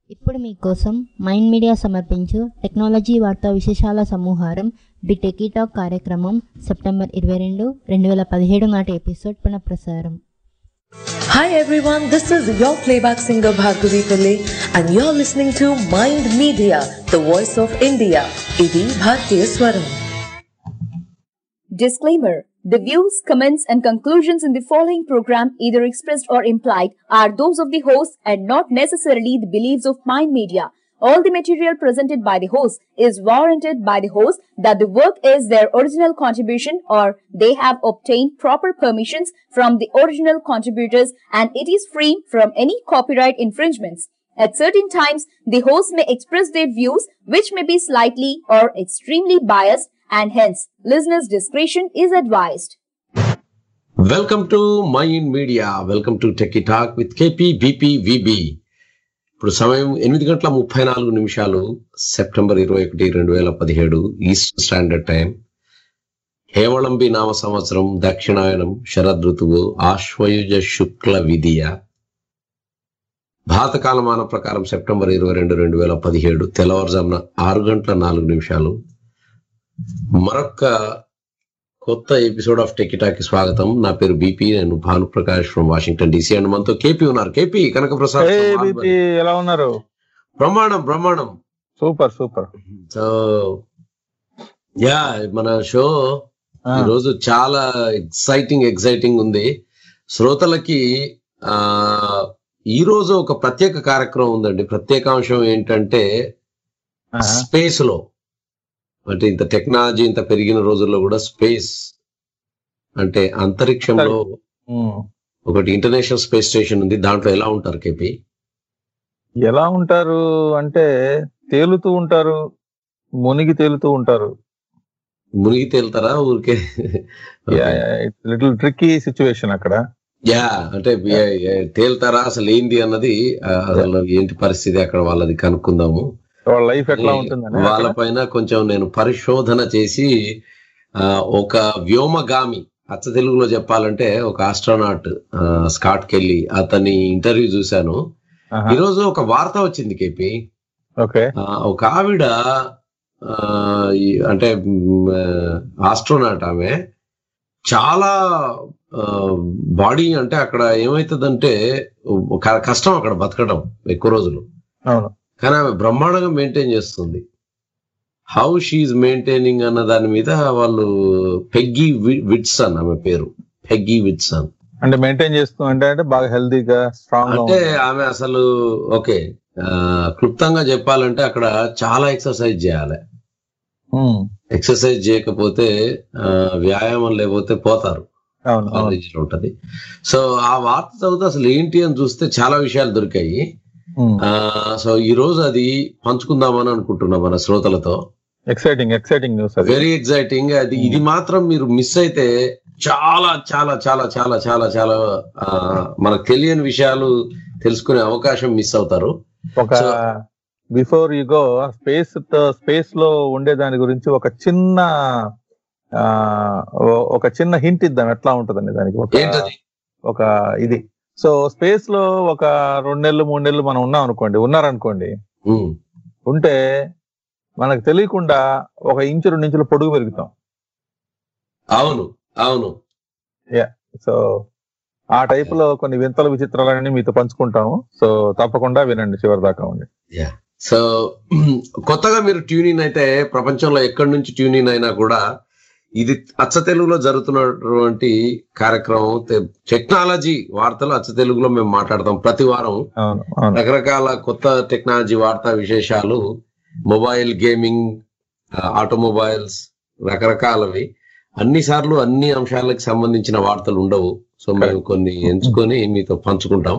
ఇప్పుడు మీకోసం mind Media సమర్పించు టెక్నాలజీ వార్తా విశేషాల సమూహారం ది టెకీ టాక్ కార్యక్రమం సెప్టెంబర్ ఇరవై రెండు రెండు వేల పదిహేడు నాటి ఎపిసోడ్ పునఃప్రసారం Hi everyone, this is your playback singer Bhargavi Pillai and you're listening to Mind Media, the voice of India. Idi Bhartiya Swaram. Disclaimer The views, comments, and conclusions in the following program, either expressed or implied, are those of the host and not necessarily the beliefs of Mind Media. All the material presented by the host is warranted by the host that the work is their original contribution or they have obtained proper permissions from the original contributors and it is free from any copyright infringements. At certain times, the host may express their views which may be slightly or extremely biased and hence listeners' discretion is advised. Welcome to Mind Media welcome to tech talk with KP BP VB ఇప్పుడు సమయం ఎనిమిది గంటల ముప్పై నాలుగు నిమిషాలు September ఇరవై ఒకటి రెండు వేల పదిహేడు ఈస్ట్ స్టాండర్డ్ టైం హేవళంబి నామ సంవత్సరం దక్షిణాయనం శరద్ ఋతువు ఆశ్వయుజ శుక్ల విధియ భాతకాలమాన ప్రకారం సెప్టెంబర్ ఇరవై రెండు రెండు వేల పదిహేడు తెల్లవారుజామున ఆరు గంటల నాలుగు నిమిషాలు మరొక్క కొత్త ఎపిసోడ్ ఆఫ్ టెకిటాకి స్వాగతం నా పేరు బీపీ నేను Bhanuprakash from Washington DC and మనతో కేపీ ఉన్నారు కేపీ కనక ప్రసాద్ ఏ from బీపీ Albany. ఎలా ఉన్నారు బ్రహ్మాండం బ్రహ్మాండం సూపర్ సూపర్ సో యా మన షో ఆ, ఈరోజు చాలా ఎక్సైటింగ్ ఎక్సైటింగ్ ఉంది శ్రోతలకి ఆ ఈ రోజు ఒక ప్రత్యేక కార్యక్రమం ఉందండి ప్రత్యేకాంశం ఏంటంటే ఆహా. స్పేస్ లో అంటే ఇంత టెక్నాలజీ ఇంత పెరిగిన రోజుల్లో కూడా స్పేస్ అంటే అంతరిక్షంలో ఉమ్. ఒకటి ఇంటర్నేషనల్ స్పేస్ స్టేషన్ ఉంది దాంట్లో ఎలా ఉంటారు కేపీ ఎలా ఉంటారు అంటే తేలుతూ ఉంటారు మునిగి తేలుతూ ఉంటారు మునిగి తేలుతారా ఊరికే లిటిల్ ట్రిక్కీ సిచ్యువేషన్ అక్కడ యా అంటే ఏ- ఏ- తేలుతారా అసలు ఏంది అన్నది ఆ, అసలు ఏంటి పరిస్థితి అక్కడ వాళ్ళది కనుక్కుందాము వాళ్ళ లైఫ్ ఎట్లా ఉంటుందని వాళ్ళ అక్కడ? పైన కొంచెం నేను పరిశోధన చేసి ఆ, ఒక వ్యోమగామి అచ్చ తెలుగులో చెప్పాలంటే ఒక ఆస్ట్రోనాట్ స్కాట్ కెళ్ళి అతని ఇంటర్వ్యూ చూశాను ఆహా. ఈరోజు ఒక వార్త వచ్చింది కేపీ ఓకే ఆ, ఒక ఆవిడ ఆ, ఈ- అంటే ఆస్ట్రోనాట్ ఆమె చాలా బాడీ అంటే అక్కడ ఏమవుతుందంటే క- కష్టం అక్కడ బతకడం ఎక్కువ రోజులు అవును కానీ ఆమె బ్రహ్మాండంగా మెయింటైన్ చేస్తుంది హౌ షీఈ్ మెయింటైనింగ్ అన్న దాని మీద వాళ్ళు పెగ్గి విట్సన్ ఆమె పేరు పెగ్గి విట్సన్ అంటే మెయింటైన్ చేస్తూ అంటే అంటే బాగా హెల్దీగా స్ట్రాంగ్ గా అంటే ఉంటుంది. ఆమె అసలు ఓకే ఆ, క్లుప్తంగా చెప్పాలంటే అక్కడ చాలా ఎక్సర్సైజ్ చేయాలి ఉమ్. ఎక్సర్సైజ్ చేయకపోతే ఆ, వ్యాయామం లేకపోతే పోతారు అవును అవును కాలేజీలో ఉంటది సో ఆ వార్త చదివితే అసలు ఏంటి అని చూస్తే చాలా విషయాలు దొరికాయి ఉమ్. ఆ, సో ఈ రోజు అది పంచుకుందామని అనుకుంటున్నా మన శ్రోతలతో ఎక్సైటింగ్ ఎక్సైటింగ్ న్యూస్ అది వెరీ ఎక్సైటింగ్ అది ఇది మాత్రం మీరు మిస్ అయితే చాలా చాలా చాలా చాలా చాలా చాలా ఆ, మనకు తెలియని విషయాలు తెలుసుకునే అవకాశం మిస్ అవుతారు ఒక So- before you go space space లో ఉండే దాని గురించి ఒక చిన్న ఆ ఓ- ఒక చిన్న హింట్ ఇద్దాం ఎట్లా ఉంటదండి దానికి ఒక ఏంటది ఒక ఇది సో స్పేస్ లో ఒక రెండు నెలలు మూడు నెలలు మనం ఉన్నాం అనుకోండి ఉన్నారనుకోండి ఉమ్, ఉంటే మనకు తెలియకుండా ఒక ఇంచు రెండు ఇంచులు పొడుగు పెరుగుతాం అవును అవును సో ఆ టైప్ లో కొన్ని వింతల విచిత్రాలన్నీ మీతో పంచుకుంటాము సో తప్పకుండా వినండి చివరి దాకా ఉండి సో కొత్తగా మీరు ట్యూన్ ఇన్ అయితే ప్రపంచంలో ఎక్కడి నుంచి ట్యూన్ ఇన్ అయినా కూడా ఇది అచ్చ తెలుగులో జరుగుతున్నటువంటి కార్యక్రమం తె- టెక్నాలజీ వార్తలు అచ్చ తెలుగులో మేము మాట్లాడతాం ప్రతి వారం అవును అవును రకరకాల కొత్త టెక్నాలజీ వార్తా విశేషాలు మొబైల్ గేమింగ్ ఆ, ఆటోమొబైల్స్ రకరకాలవి అన్ని సార్లు అన్ని అంశాలకు సంబంధించిన వార్తలు ఉండవు సో మేము కొన్ని ఎంచుకొని మీతో పంచుకుంటాం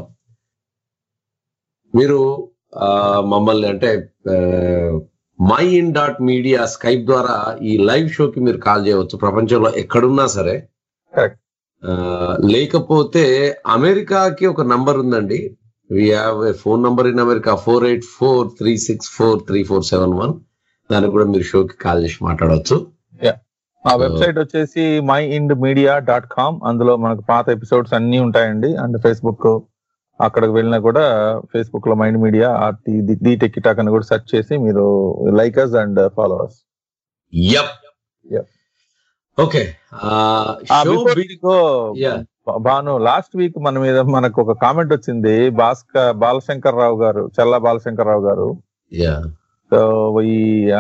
మీరు ఆ, మమ్మల్ని అంటే my in dot media Skype ద్వారా ఈ లైవ్ షోకి మీరు కాల్ చేయవచ్చు ప్రపంచంలో ఎక్కడున్నా సరే Correct. ఆ, లేకపోతే అమెరికాకి ఒక నంబర్ ఉందండి we have a phone number in America four eight four three six four three four seven one దానికి కూడా మీరు షోకి కాల్ చేసి మాట్లాడవచ్చు మా వెబ్సైట్ వచ్చేసి my Ind media dot com అందులో మనకు పాత ఎపిసోడ్స్ అన్ని ఉంటాయండి అండ్ ఫేస్బుక్ అక్కడికి వెళ్ళినా కూడా ఫేస్బుక్ లో Mind Media RT the tech talk అని కూడా సెర్చ్ చేసి మీరు like us and followers yup Yep. Okay Bhanu last week మన మీద మనకు ఒక కామెంట్ వచ్చింది భాస్కర్ బాలశంకర్ రావు గారు చల్లా బాలశంకర్ రావు గారు యా సో ఈ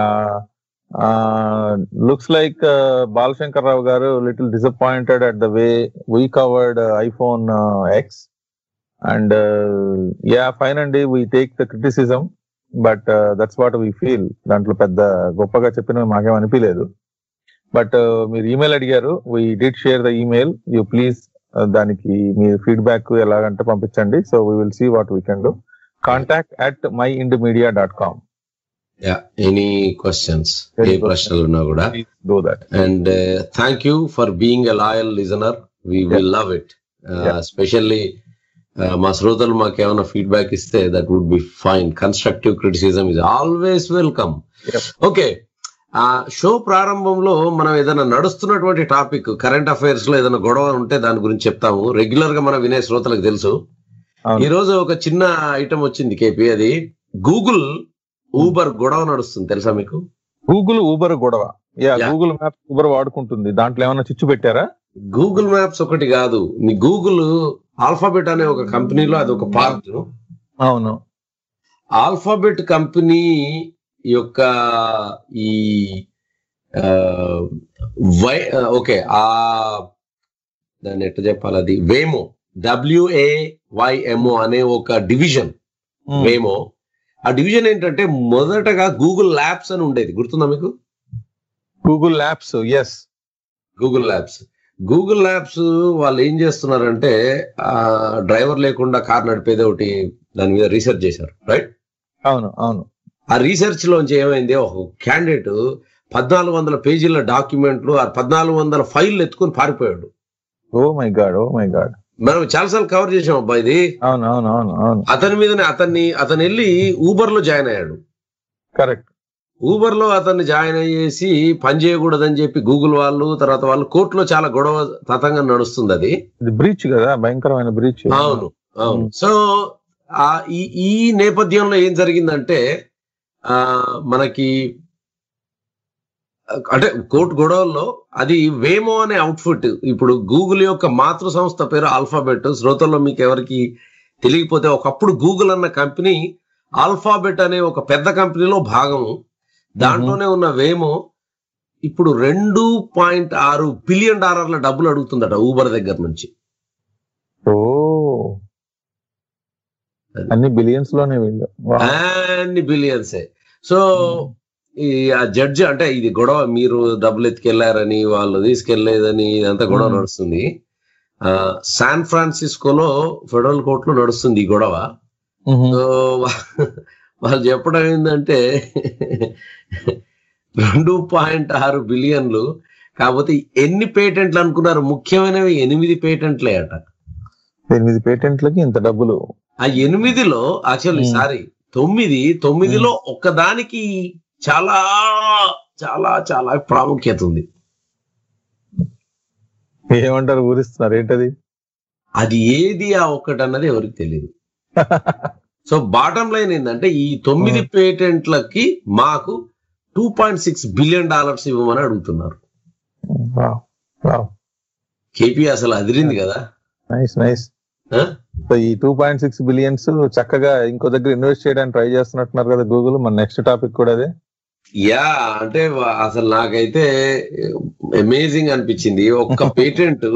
looks like Balashankar Rao garu little disappointed at the way we covered iPhone X and yeah fine అండి we take the criticism but that's what we feel దాంట్లో పెద్ద గొప్పగా చెప్పిన మాకేం అనిపించలేదు బట్ మీరు ఈమెయిల్ అడిగారు we did share the email you please దానికి మీ ఫీడ్బ్యాక్ ఎలాగంటే పంపించండి so we will see what we can do contact at my Ind media dot com yeah any questions ఏ ప్రశ్నలు ఉన్నా కూడా please do that and thank you for being a loyal listener we will love it Yeah. Specially మా శ్రోతలు మాకు ఏమైనా feedback ఇస్తే that would be fine constructive criticism is always welcome Yep. Okay ఆ షో ప్రారంభంలో మనం ఏదైనా నడుస్తున్నటువంటి టాపిక్ కరెంట్ అఫైర్స్ లో ఏదైనా గొడవ ఉంటే దాని గురించి చెప్తాము రెగ్యులర్ గా మన వినే శ్రోతలకు తెలుసు అవును. ఈ రోజు ఒక చిన్న ఐటమ్ వచ్చింది కేపీ అది గూగుల్ ఊబర్ గొడవ నడుస్తుంది తెలుసా మీకు గూగుల్ ఊబర్ గొడవ yeah Yeah. Google map Uber వాడుకుంటుంది దాంట్లో ఏమైనా చిచ్చు పెట్టారా గూగుల్ మ్యాప్స్ ఒకటి కాదు నీ గూగుల్ ఆల్ఫాబెట్ అనే ఒక కంపెనీలో అది ఒక పార్ట్ అవును ఆల్ఫాబెట్ కంపెనీ యొక్క ఈ ఆ, వై ఓకే ఆ దాన్ని ఎట్లా చెప్పాలి అది వేమో డబ్ల్యూఏ వైఎంఓ అనే ఒక డివిజన్ వేమో ఆ డివిజన్ ఏంటంటే మొదటగా గూగుల్ ల్యాబ్స్ అని ఉండేది గుర్తుందా మీకు Google Labs yes Google Labs Google Labs వాళ్ళు ఏం చేస్తున్నారంటే ఆ డ్రైవర్ లేకుండా కార్ నడిపేది ఒకటి దాని మీద రీసెర్చ్ చేశారు రైట్ అవును అవును ఆ రీసెర్చ్ లోంచి ఏమైంది ఒక క్యాండిడేట్ పద్నాలుగు వందల పేజీల డాక్యుమెంట్లు ఆ పద్నాలుగు వందల ఫైల్ ఎత్తుకొని పారిపోయాడు oh my god oh my god మనం చాలాసార్లు కవర్ చేసాం అబ్బా ఇది అవును అవును అవును అవును అతని మీదనే అతన్ని అతను వెళ్ళి ఊబర్ లో జాయిన్ అయ్యాడు కరెక్ట్ ఊబర్ లో అతన్ని జాయిన్ అయ్యేసి పని చేయకూడదని చెప్పి గూగుల్ వాళ్ళు తర్వాత వాళ్ళు కోర్టులో చాలా గొడవ తతంగం నడుస్తుంది అది ఇది బ్రీచ్ కదా భయంకరమైన బ్రీచ్ అవును అవును Mm. సో ఆ ఈ ఈ నేపథ్యంలో ఏం జరిగిందంటే ఆ మనకి అంటే కోర్టు గొడవల్లో అది వేమో అనే అవుట్ఫిట్ ఇప్పుడు గూగుల్ యొక్క మాతృ సంస్థ పేరు ఆల్ఫాబెట్ శ్రోతల్లో మీకు ఎవరికి తెలియకపోతే ఒకప్పుడు గూగుల్ అన్న కంపెనీ ఆల్ఫాబెట్ అనే ఒక పెద్ద కంపెనీలో భాగం దాంట్లోనే ఉన్న వేమో ఇప్పుడు రెండు పాయింట్ ఆరు బిలియన్ డాలర్ల డబ్బులు అడుగుతుందట ఊబర్ దగ్గర నుంచి ఓ అన్ని బిలియన్స్ లోనే వీళ్ళు Wow. అన్ని బిలియన్సే సో ఈ ఆ జడ్జి అంటే ఇది గొడవ మీరు డబ్బులు ఎత్తుకెళ్లారని వాళ్ళు తీసుకెళ్లేదని ఇదంతా గొడవ Hmm. నడుస్తుంది ఆ శాన్ ఫ్రాన్సిస్కోలో ఫెడరల్ కోర్టులో నడుస్తుంది ఈ గొడవ Mhm. సో వా- వాళ్ళు చెప్పడం ఏంటంటే రెండు పాయింట్ ఆరు బిలియన్లు కాకపోతే ఎన్ని పేటెంట్లు అనుకున్నారు ముఖ్యమైనవి ఎనిమిది పేటెంట్లే అట ఎనిమిది పేటెంట్లకి ఇంత డబ్బులు ఆ ఎనిమిదిలో యాక్చువల్లీ Hmm. సారీ తొమ్మిది తొమ్మిదిలో ఒక్కదానికి చాలా చాలా చాలా ప్రాముఖ్యత ఉంది ఏమంటారు ఊరిస్తున్నారు ఏంటది అది ఏది ఆ ఒక్కటి అన్నది ఎవరికి తెలియదు సో బాటం లైన్ ఏంటంటే ఈ తొమ్మిది పేటెంట్లకి మాకు two point six billion dollars ఇవ్వమని అడుగుతున్నారు కేపీ అసలు అదిరింది కదా నైస్ నైస్ ఆ? సో ఈ టూ పాయింట్ సిక్స్ బిలియన్స్ చక్కగా ఇంకో దగ్గర ఇన్వెస్ట్ చేయడానికి ట్రై చేస్తున్నట్టున్నారు కదా గూగుల్ మన నెక్స్ట్ టాపిక్ కూడా అదే యా అంటే వా- అసలు నాకైతే అమేజింగ్ అనిపించింది ఒక్క patent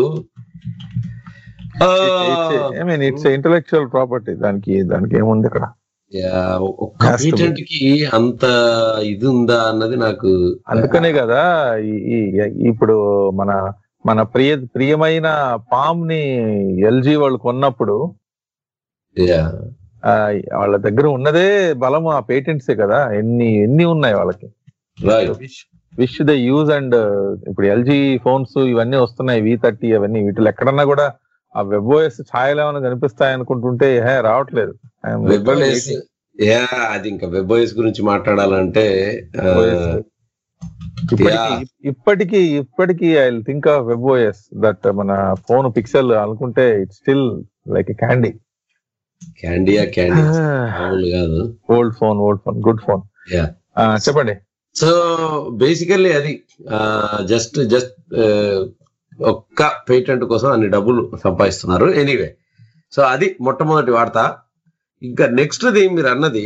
I mean it's intellectual property దానికి దానికి ఏముంది ఇక్కడ ఒక్క Has to be. పేటెంట్ కి అంత ఇది ఉందా అన్నది నాకు అందుకనే కదా ఈ- ఈ- ఇప్పుడు మన మన ప్రియ ప్రియమైన పామ్ ని ఎల్జీ వాళ్ళు కొన్నప్పుడు Yeah. ఆ, వాళ్ళ దగ్గర ఉన్నదే బలం ఆ పేటెంట్సే కదా ఎన్ని ఎన్ని ఉన్నాయి వాళ్ళకి Right. Wish the use and ఇప్పుడు ఎల్జీ ఫోన్స్ ఇవన్నీ వస్తున్నాయి వి థర్టీ అవన్నీ వీటిలో ఎక్కడన్నా కూడా ఆ వెబ్ ఓఎస్ ఛాయలు ఏమైనా కనిపిస్తాయి అనుకుంటుంటే హే రావట్లేదు I'm web literally OS yeah అది ఇంకా వెబ్ ఓఎస్ గురించి మాట్లాడాలంటే ఆ, OS. ఇప్పటికి Yeah. ఇప్పటికి ఇప్పటికి I think of web OS that మన ఫోన్ పిక్సెల్ అనుకుంటే ఇట్స్ స్టిల్ లైక్ క్యాండీ క్యాండీయా క్యాండీ మామూలు కాదు old phone old phone good phone yeah చెప్పండి సో బేసికల్లీ అది జస్ట్ జస్ట్ ఒక్క పేటెంట్ కోసం అన్ని డబ్బులు సంపాదిస్తున్నారు ఎనీవే సో అది మొట్టమొదటి వార్త ఇంకా నెక్స్ట్ ది మీరు అన్నది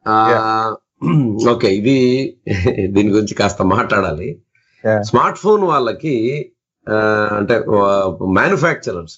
ఓకే ఇది దీని గురించి కాస్త మాట్లాడాలి Yeah. స్మార్ట్ ఫోన్ వాళ్ళకి ఆ, అంటే మ్యానుఫ్యాక్చరర్స్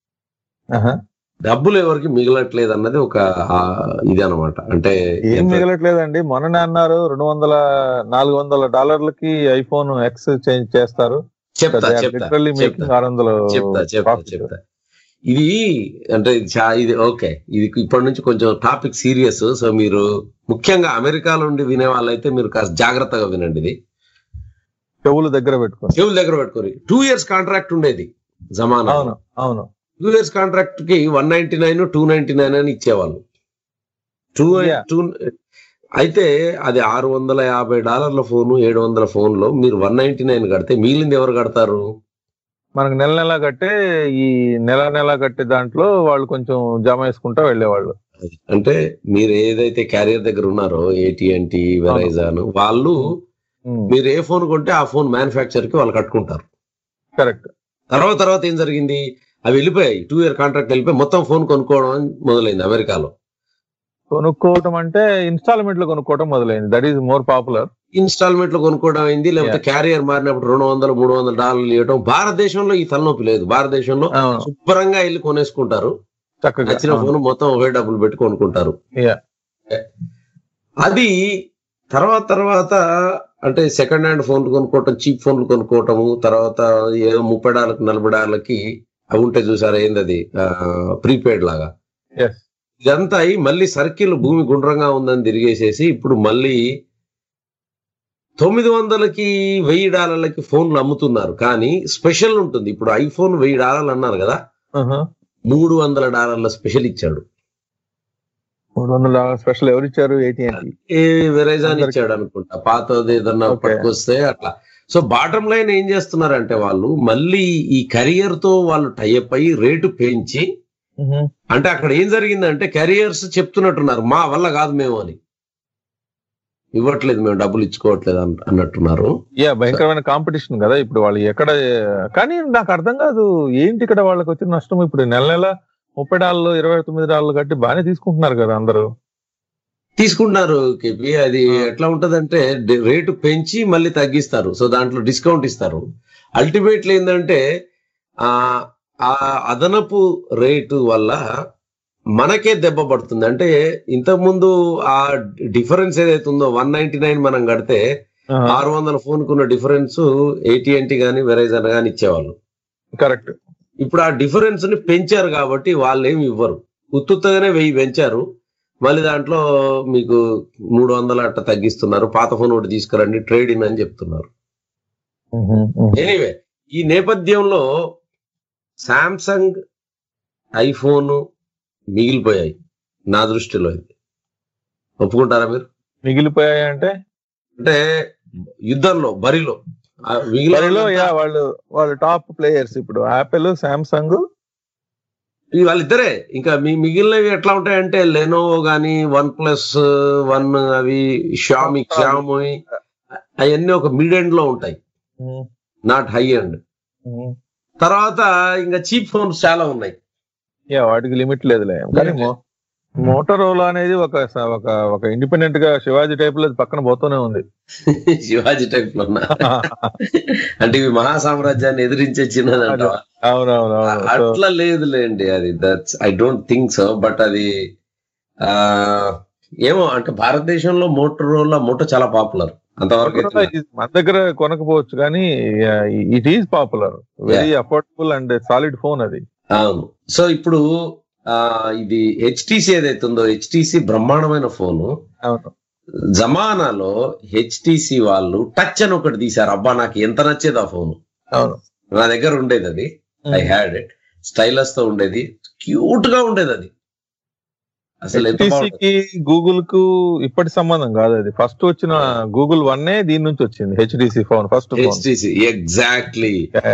డబ్బులు ఎవరికి మిగలట్లేదు అన్నది ఒక ఆ, ఇది అనమాట అంటే ఏం ఎంత- మిగలట్లేదండి మొన్ననే అన్నారు రెండు వందల నాలుగు వందల డాలర్లకి ఐఫోన్ ఎక్స్ చేంజ్ చేస్తారు చెప్తా చెప్తా లిటరల్లీ చెప్తా మేకింగ్ ఆరు వందలు చెప్తా చెప్తా profit. చెప్తా ఇది అంటే ఇది చా- ఇది ఓకే ఇది ఇప్పటి నుంచి కొంచెం టాపిక్ సీరియస్ సో మీరు ముఖ్యంగా అమెరికాలో ఉండి వినే వాళ్ళైతే మీరు కాస్త జాగ్రత్తగా వినండి ఇది చెవులు దగ్గర పెట్టుకుని చెవుల దగ్గర పెట్టుకోరి టూ ఇయర్స్ కాంట్రాక్ట్ ఉండేది జమానా అవును అవును టూ ఇయర్స్ కాంట్రాక్ట్ కి one ninety nine two ninety nine అని ఇచ్చేవాళ్ళు టూ Yeah. టూ అయితే అది ఆరు వందల యాభై డాలర్ల ఫోను ఏడు వందల ఫోన్ లో మీరు వన్ నైన్టీ నైన్ కడితే మిగిలింది ఎవరు కడతారు మనకు నెల నెల కట్టే ఈ నెల నెల కట్టే దాంట్లో వాళ్ళు కొంచెం జమ వేసుకుంటా వెళ్ళేవాళ్ళు అంటే మీరు ఏదైతే క్యారియర్ దగ్గర ఉన్నారో ఏటీఎన్టీ వెరైజాన్ వాళ్ళు మీరు ఏ ఫోన్ కొంటే ఆ ఫోన్ మ్యానుఫ్యాక్చర్ కి వాళ్ళు కట్టుకుంటారు కరెక్ట్ తర్వాత తర్వాత ఏం జరిగింది అవి వెళ్ళిపోయాయి టూ ఇయర్ కాంట్రాక్ట్ వెళ్ళిపోయి మొత్తం ఫోన్ కొనుక్కోవడం అని మొదలైంది అమెరికాలో కొనుక్కోవటం అంటే ఇన్స్టాల్మెంట్ లో కొనుక్కోవటం మొదలైంది that is more popular installment లో కొనుక్కోవడం అయింది లేకపోతే క్యారియర్ మారినప్పుడు రెండు వందలు మూడు వందల డాలర్లు ఇవ్వడం భారతదేశంలో ఈ తలనొప్పి లేదు భారతదేశంలో అవును శుభ్రంగా వెళ్ళి కొనేసుకుంటారు చక్కగా నచ్చిన ఫోన్ మొత్తం ఒకే డబ్బులు పెట్టి కొనుక్కుంటారు Yeah. అది తర్వాత తర్వాత అంటే సెకండ్ హ్యాండ్ ఫోన్లు కొనుక్కోవటం చీప్ ఫోన్లు కొనుక్కోవటము తర్వాత ఏదో ముప్పై డాలర్కి నలభై డాలర్లకి అవి ఉంటే చూసారా ఏంది అది ప్రీపెయిడ్ లాగా Yes. ఇదంతా అయి మళ్ళీ సర్కిల్ భూమి గుండ్రంగా ఉందని తిరిగేసేసి ఇప్పుడు మళ్ళీ తొమ్మిది వందలకి వెయ్యి డాలర్లకి ఫోన్లు అమ్ముతున్నారు కానీ స్పెషల్ ఉంటుంది ఇప్పుడు ఐఫోన్ వెయ్యి డాలర్లు అన్నారు కదా Uh-huh. మూడు వందల డాలర్ల స్పెషల్ ఇచ్చాడు మూడు వందల స్పెషల్ ఎవరు ఇచ్చారు ఏటీఎన్టీ ఏ వెరైజాన్ అందరికి. ఇచ్చాడు అనుకుంటా పాతది ఏదన్నా Okay. పట్టుకొస్తే అట్లా సో బాటం లైన్ ఏం చేస్తున్నారంటే వాళ్ళు మళ్ళీ ఈ కెరియర్ తో వాళ్ళు టైఅప్ అయ్యి రేటు పెంచి అంటే అక్కడ ఏం జరిగిందంటే కెరియర్స్ చెప్తున్నట్టున్నారు మా వల్ల కాదు మేము అని ఇవ్వట్లేదు మేము డబ్బులు ఇచ్చుకోవట్లేదు అన్- అన్నట్టున్నారు యా భయంకరమైన కాంపిటీషన్ కదా ఇప్పుడు వాళ్ళు ఎక్కడ కానీ నాకు అర్థం కాదు ఏంటి ఇక్కడ వాళ్ళకి వచ్చిన నష్టం ఇప్పుడు నెల నెల ముప్పై డాలర్లు ఇరవై తొమ్మిది డాలర్లు కట్టి బాగానే తీసుకుంటున్నారు కదా అందరూ తీసుకుంటున్నారు కేపీ అది ఎట్లా ఉంటదంటే డి- రేటు పెంచి మళ్ళీ తగ్గిస్తారు సో దాంట్లో డిస్కౌంట్ ఇస్తారు అల్టిమేట్లీ ఏంటంటే ఆ ఆ అదనపు రేటు వల్ల మనకే దెబ్బ పడుతుంది అంటే ఇంతకుముందు ఆ డిఫరెన్స్ ఏదైతే ఉందో వన్ నైన్టీ నైన్ మనం కడితే ఆరు వందల ఫోన్ కున్న డిఫరెన్స్ ఏటీఎన్టీ గానీ వెరైజన్ గానీ ఇచ్చేవాళ్ళు కరెక్ట్ ఇప్పుడు ఆ డిఫరెన్స్ ని పెంచారు కాబట్టి వాళ్ళు ఏమి ఇవ్వరు ఉత్తుత్తగానే వెయ్యి పెంచారు మళ్ళీ దాంట్లో మీకు మూడు వందల అట్ట తగ్గిస్తున్నారు పాత ఫోన్ ఒకటి తీసుకురండి ట్రేడ్ ఇన్ అని చెప్తున్నారు ఎనీవే ఈ నేపథ్యంలో శాంసంగ్ ఐఫోన్ మిగిలిపోయాయి నా దృష్టిలో ఇది ఒప్పుకుంటారా మీరు మిగిలిపోయాయి అంటే అంటే యుద్ధంలో బరిలో ఆ మిగిలిన బరిలో యా వాళ్ళంతా- వాళ్ళు వాళ్ళు టాప్ ప్లేయర్స్ ఇప్పుడు యాపిల్ సామ్సంగ్ ఈ వాళ్ళిద్దరే ఇంకా మీ మిగిలినవి ఎట్లా ఉంటాయంటే లెనోవో గానీ వన్ ప్లస్ వన్ అవి షామి షామి అవన్నీ ఒక మిడ్ ఎండ్ లో ఉంటాయి నాట్ హై ఎండ్ తర్వాత ఇంకా చీప్ ఫోన్స్ చాలా ఉన్నాయి యా వాటికి లిమిట్ లేదులే కానీ మో- మోటరోలా అనేది ఒక స- ఒక ఒక ఇండిపెండెంట్ గా శివాజీ టైప్ లో పక్కన పోతూనే ఉంది శివాజీ టైప్ లో ఉన్నా అంటే ఇవి మహా సామ్రాజ్యాన్ని ఎదిరించే చిన్నదంట అవునవునవును సో అట్లా లేదులేండి అది that's I don't think so but అది ఆ ఏమో అంటే భారతదేశంలో మోటరోలా మోటో చాలా పాపులర్ అంతవరకు అయితే Motorola is- మన దగ్గర కొనకపోవచ్చు కానీ it is popular very affordable and solid phone అది అవును సో ఇప్పుడు ఆ ఇది హెచ్టిసి ఏదైతే ఉందో హెచ్టిసి బ్రహ్మాండమైన ఫోను అవును జమానాలో హెచ్టిసి వాళ్ళు టచ్ అని ఒకటి తీశారు అబ్బా నాకు ఎంత నచ్చేది ఆ ఫోన్ అవును నా దగ్గర ఉండేది అది ఐ హ్యాడ్ ఇట్ స్టైలస్ తో ఉండేది క్యూట్ గా ఉండేది అది అసలు ఎంత బాగుంటుంది. కి గూగుల్ కు ఇప్పటి సంబంధం కాదు అది ఫస్ట్ వచ్చిన గూగుల్ వన్ దీని నుంచి వచ్చింది HTC phone first phone HTC exactly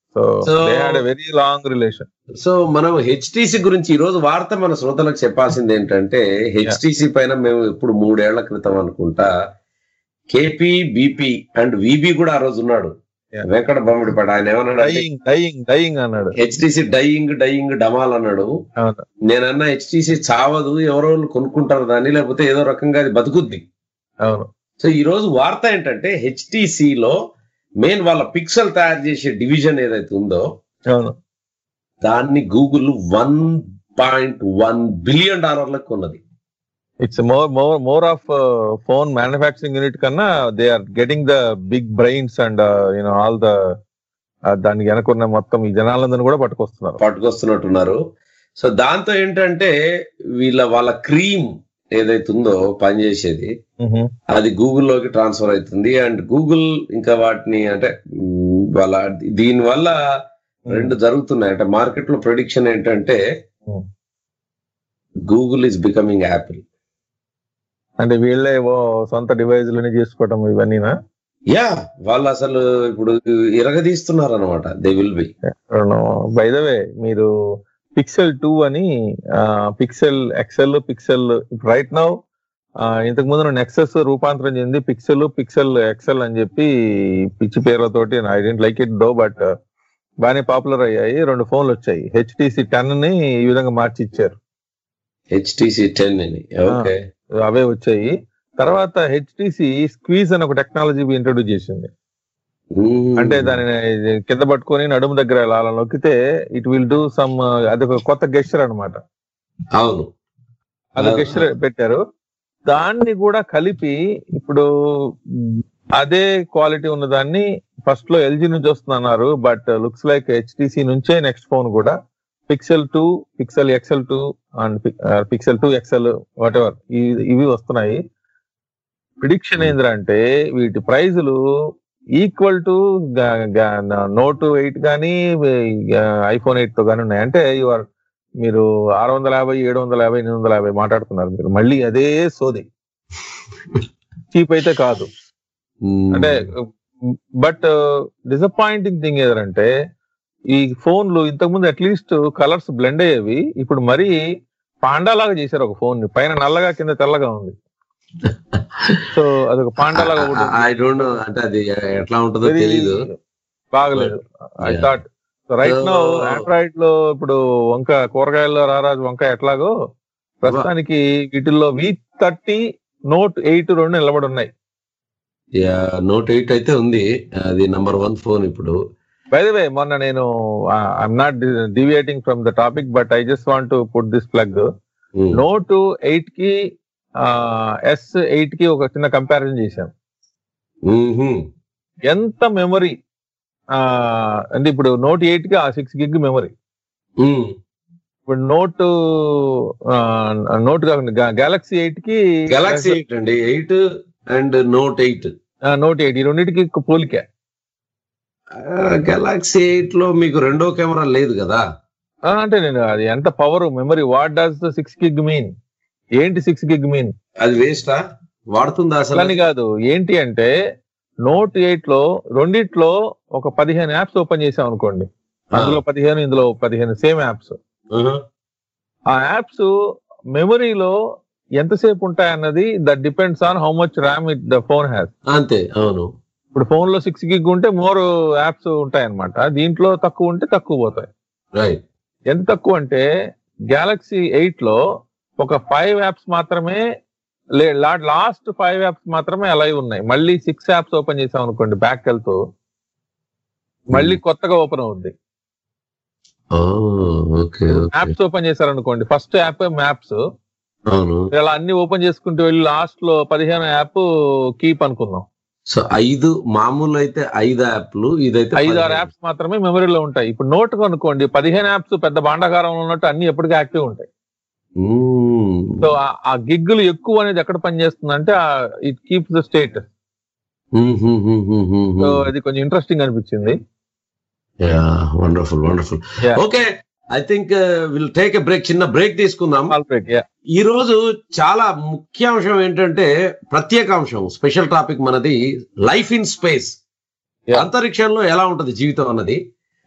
so So- they had a very long relation so మనం హెచ్టిసి గురించి ఈ రోజు వార్త మన శ్రోతలకు చెప్పాల్సింది ఏంటంటే హెచ్టిసి పైన మేము ఇప్పుడు మూడేళ్ల క్రితం అనుకుంటా కేపీ బీపీ అండ్ విబి కూడా ఆ రోజు ఉన్నాడు Yeah. వెంకట బొమ్మడిపాడు ఆయన ఏమన్నాడు డైయింగ్ డైయింగ్ డైయింగ్ అన్నాడు హెచ్టిసి డైయింగ్ డైయింగ్ డమాల్ అన్నాడు అవును నేనన్నా హెచ్టిసి చావదు ఎవరో వాళ్ళు కొనుక్కుంటారు దాన్ని లేకపోతే ఏదో రకంగా అది బతుకుద్ది అవును సో ఈ రోజు వార్త ఏంటంటే HTC లో మెయిన్ వాళ్ళ పిక్సెల్ తయారు చేసే డివిజన్ ఏదైతే ఉందో అవును దాన్ని Google one point one billion డాలర్లకు కొన్నది it's more more more of phone manufacturing unit కన్నా they are getting the big brains and you know all the దానికి వెనకున్న మొత్తం ఈ జనాలందరినీ కూడా పట్టుకొస్తున్నారు పట్టుకొస్తున్నట్టున్నారు సో దాంతో ఏంటంటే వీళ్ళ వాళ్ళ క్రీమ్ ఏదైతే ఉందో పనిచేసేది మ్హూ. అది గూగుల్లోకి ట్రాన్స్ఫర్ అవుతుంది అండ్ గూగుల్ ఇంకా వాటిని అంటే మ్, వాళ్ళ దీని వల్ల రెండు జరుగుతున్నాయి అంటే మార్కెట్ లో ప్రొడిక్షన్ ఏంటంటే Hmm. Google is becoming Apple అంటే వీళ్ళే ఓ సొంత డివైజ్లని చేసుకోవటం ఇవన్నీనా యా వాళ్ళు అసలు ఇప్పుడు ఇరగదీస్తున్నారు అనమాట they will be by the way మీరు పిక్సెల్ టూ అని Pixel XL Pixel right now ఇంతకు ముందు నెక్సెస్ రూపాంతరం చెంది పిక్సెల్ పిక్సెల్ ఎక్సెల్ అని చెప్పి పిచ్చి పేర్లతోటి I didn't like it though but బాగానే పాపులర్ అయ్యాయి రెండు ఫోన్లు వచ్చాయి హెచ్టిసి టెన్ ని ఈ విధంగా మార్చి ఇచ్చారు హెచ్టిసి టెన్ అని ఓకే అవే వచ్చాయి తర్వాత హెచ్టిసి స్క్వీజ్ అని ఒక టెక్నాలజీ ఇంట్రొడ్యూస్ చేసింది అంటే దానిని కింద పట్టుకొని నడుము దగ్గర అలా నొక్కితే ఇట్ విల్ డూ సమ్ అది ఒక కొత్త గెస్చర్ అన్నమాట అవును అది గెస్చర్ పెట్టారు దాన్ని కూడా కలిపి ఇప్పుడు అదే క్వాలిటీ ఉన్న దాన్ని ఫస్ట్ లో ఎల్జీ నుంచి వస్తున్నారు బట్ లుక్స్ లైక్ హెచ్టిసి నుంచే నెక్స్ట్ ఫోన్ కూడా Pixel two Pixel XL two and Pixel two XL whatever ఇవి వస్తున్నాయి ప్రిడిక్షన్ ఏంటంటే వీటి ప్రైజులు ఈక్వల్ టు నోట్ ఎయిట్ కానీ ఐఫోన్ ఎయిట్ తో కానీ ఉన్నాయి అంటే యువర్ మీరు ఆరు వందల యాభై ఏడు వందల యాభై ఎనిమిది వందల యాభై మాట్లాడుతున్నారు మీరు మళ్ళీ అదే సోది చీప్ అయితే కాదు మ్మ్. అంటే బట్ డిసప్పాయింటింగ్ థింగ్ ఏదంటే ఈ ఫోన్లు ఇంతకుముందు అట్లీస్ట్ కలర్స్ బ్లెండ్ అయ్యేవి ఇప్పుడు మరీ పాండాలాగా చేశారు ఒక ఫోన్ ని పైన నల్లగా కింద తెల్లగా ఉంది సో అదొక పాండాలాగా ఒకటి ఉంది. ఐ డోంట్ నో అంటే అది ఎట్లా ఉంటుందో Very తెలీదు బాగలేదు I Yeah. Thought right no So- Android లో ఇప్పుడు వంక కూరగాయల్లో రారాజు వంక ఎట్లాగో ప్రస్తుతానికి వీటిల్లో వి థర్టీ నోట్ ఎయిట్ రెండు నిలబడి ఉన్నాయి నోట్ ఎయిట్ అయితే ఉంది అది నంబర్ వన్ ఫోన్ ఇప్పుడు బై ద వే మొన్న నేను I'm not deviating from the topic but I just want to put this plug hmm. Note eight కి ఎస్ ఎయిట్ కి ఒక చిన్న కంపారిజన్ చేశాను మ్మ్హ్మ్. ఎంత మెమరీ అంటే ఇప్పుడు నోట్ ఎయిట్ కి ఆ సిక్స్ గిగ్ మెమరీ మ్మ్. ఇప్పుడు నోట్ నోట్ కాకుండా గెలాక్సీ ఎయిట్ కి గెలాక్సీ ఎయిట్ అండి eight and Note eight Note eight ఈ రెండింటికి పోలిక గెలాక్సీ ఎయిట్ లో మీకు రెండో కెమెరా లేదు కదా ఆ, అంటే నేను అది ఎంత power memory what does the six gig mean ఏంటి సిక్స్ గిగ్ మీన్ అది వేస్టా వాడుతుందా అసలు అట్లని కాదు ఏంటి అంటే నోట్ ఎయిట్ లో రెండిట్లో ఒక పదిహేను యాప్స్ ఓపెన్ చేసాం అనుకోండి అందులో పదిహేను ఇందులో పదిహేను సేమ్ యాప్స్ ఆహా. ఆ యాప్స్ మెమరీలో ఎంతసేపు ఉంటాయి అన్నది that depends on how much RAM it the phone has అంతే అవును ఇప్పుడు ఫోన్ లో సిక్స్ గిగ్ ఉంటే మోర్ యాప్స్ ఉంటాయి అనమాట దీంట్లో తక్కువ ఉంటే తక్కువ పోతాయి రైట్ ఎంత తక్కువ అంటే గ్యాలక్సీ ఎయిట్ లో ఒక ఫైవ్ యాప్స్ మాత్రమే లాస్ట్ ఫైవ్ యాప్స్ మాత్రమే అలైవ్ ఉన్నాయి మళ్ళీ సిక్స్ యాప్స్ ఓపెన్ చేసాం అనుకోండి బ్యాక్ వెళ్తూ మళ్ళీ కొత్తగా ఓపెన్ అవుద్ది ఓకే ఓకే యాప్స్ ఓపెన్ చేశారనుకోండి ఫస్ట్ యాప్ మ్యాప్స్ అవును ఇలా అన్ని ఓపెన్ చేసుకుంటూ వెళ్ళి లాస్ట్ లో పదిహేను యాప్ కీప్ అనుకుందాం సో ఐదు మామూలు అయితే ఐదు యాప్లు ఇదైతే ఐదు ఆరు పదిహేను. యాప్స్ మాత్రమే మెమరీలో ఉంటాయి ఇప్పుడు నోట్ అనుకోండి పదిహేను యాప్స్ పెద్ద భాండాగారంలో ఉన్నట్టు అన్ని ఎప్పటికీ యాక్టివ్ ఉంటాయి మ్మ్. సో ఆ- ఆ గిగ్గులు ఎక్కువ అనేది ఎక్కడ పనిచేస్తుంది అంటే it keeps the state hmm, hmm, hmm, hmm, hmm, so hmm. అది కొంచెం ఇంట్రెస్టింగ్ అనిపించింది yeah wonderful wonderful Yeah. Okay I think will take a break చిన్న బ్రేక్ తీసుకుందాం Small break, yeah. ఈ రోజు చాలా ముఖ్యాంశం ఏంటంటే ప్రత్యేకాంశం స్పెషల్ టాపిక్ మనది లైఫ్ ఇన్ స్పేస్ Yeah. అంతరిక్షంలో ఎలా ఉంటది జీవితం అన్నది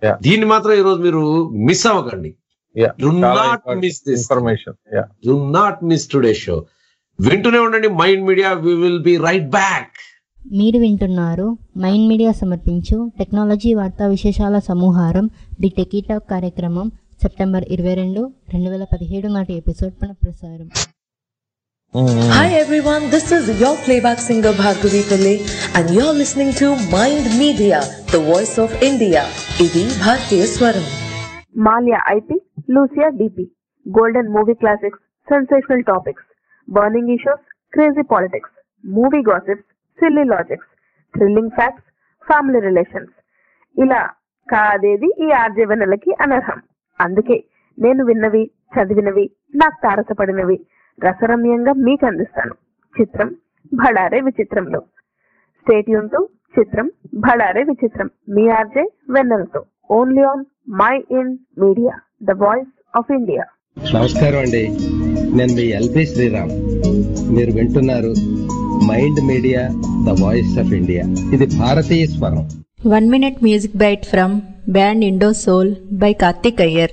Yeah. దీన్ని మాత్రం ఈ రోజు మీరు మిస్ అవ్వకండి Yeah. డు చాలా not miss this information yeah do not miss today show వింటూనే ఉండండి Mind Media we will be right back మీరు వింటున్నారు మైండ్ మీడియా సమర్పించు టెక్నాలజీ వార్తా విశేషాల సమూహారం ది టెకీటాక్ కార్యక్రమం సెప్టెంబర్ ఇరవై రెండు రెండు వేల పదిహేడు నాటి ఎపిసోడ్ పునఃప్రసారం Hi everyone, this is your playback singer Bhargavi Pillai and you're listening to Mind Media, the voice of India. Idi Bhartiya Swaram. Malia IP, Lucia DP. Golden movie classics, sensational topics, burning issues, crazy politics, movie gossips, silly logics, thrilling facts, family relations. ఇలా కాదేది ఈ ఆర్జవెనలకి అనర్హం అందుకే నేను విన్నవి చదివినవి నాకు తారసపడినవి రసరమ్యంగా మీకు అందిస్తాను చిత్రం భడారే విచిత్రంలో stay tune to చిత్రం భడారే విచిత్రం మీ ఆర్జే వెన్నెలతో only on my in media the voice of India నమస్కారం అండి నేను మీ ఎల్బి శ్రీరామ్ మీరు వింటున్నారు Mind Media the voice of India ఇది భారతీయ స్వరం One minute music bite from band Indo Soul by Karthik Iyer.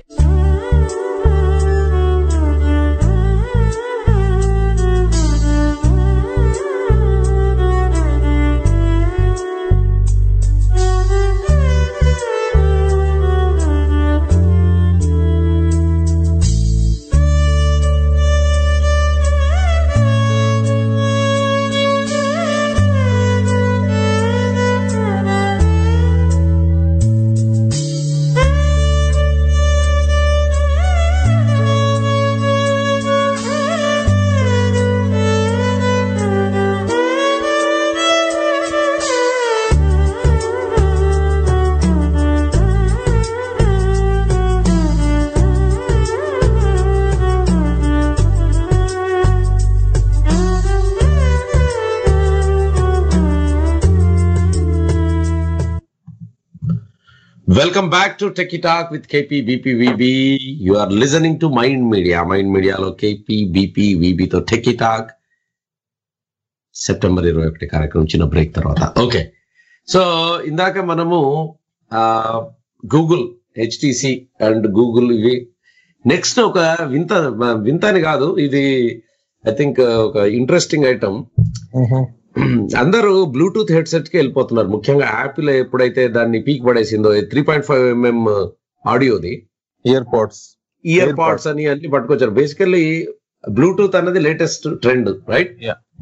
Welcome back to tech talk with KP BPVB you are listening to Mind Media Mind మీడియాలో KP బీపీవీబీతో tech talk September ఇరవై ఒకటి కార్యక్రమం చిన్న break తర్వాత okay so ఇందాక మనము Google HTC and Google ఇవి నెక్స్ట్ ఒక వింత వింత అని కాదు ఇది ఐ థింక్ ఒక ఇంట్రెస్టింగ్ ఐటమ్ అందరూ బ్లూటూత్ హెడ్సెట్ కి వెళ్ళిపోతున్నారు ముఖ్యంగా యాపిల్ ఎప్పుడైతే దాన్ని పీక్ పడేసిందో త్రీ పాయింట్ ఫైవ్ ఎంఎం ఆడియోది ఇయర్ పోడ్స్ ఇయర్ పాడ్స్ అని అన్ని పట్టుకొచ్చారు బేసికల్లీ బ్లూటూత్ అన్నది latest trend right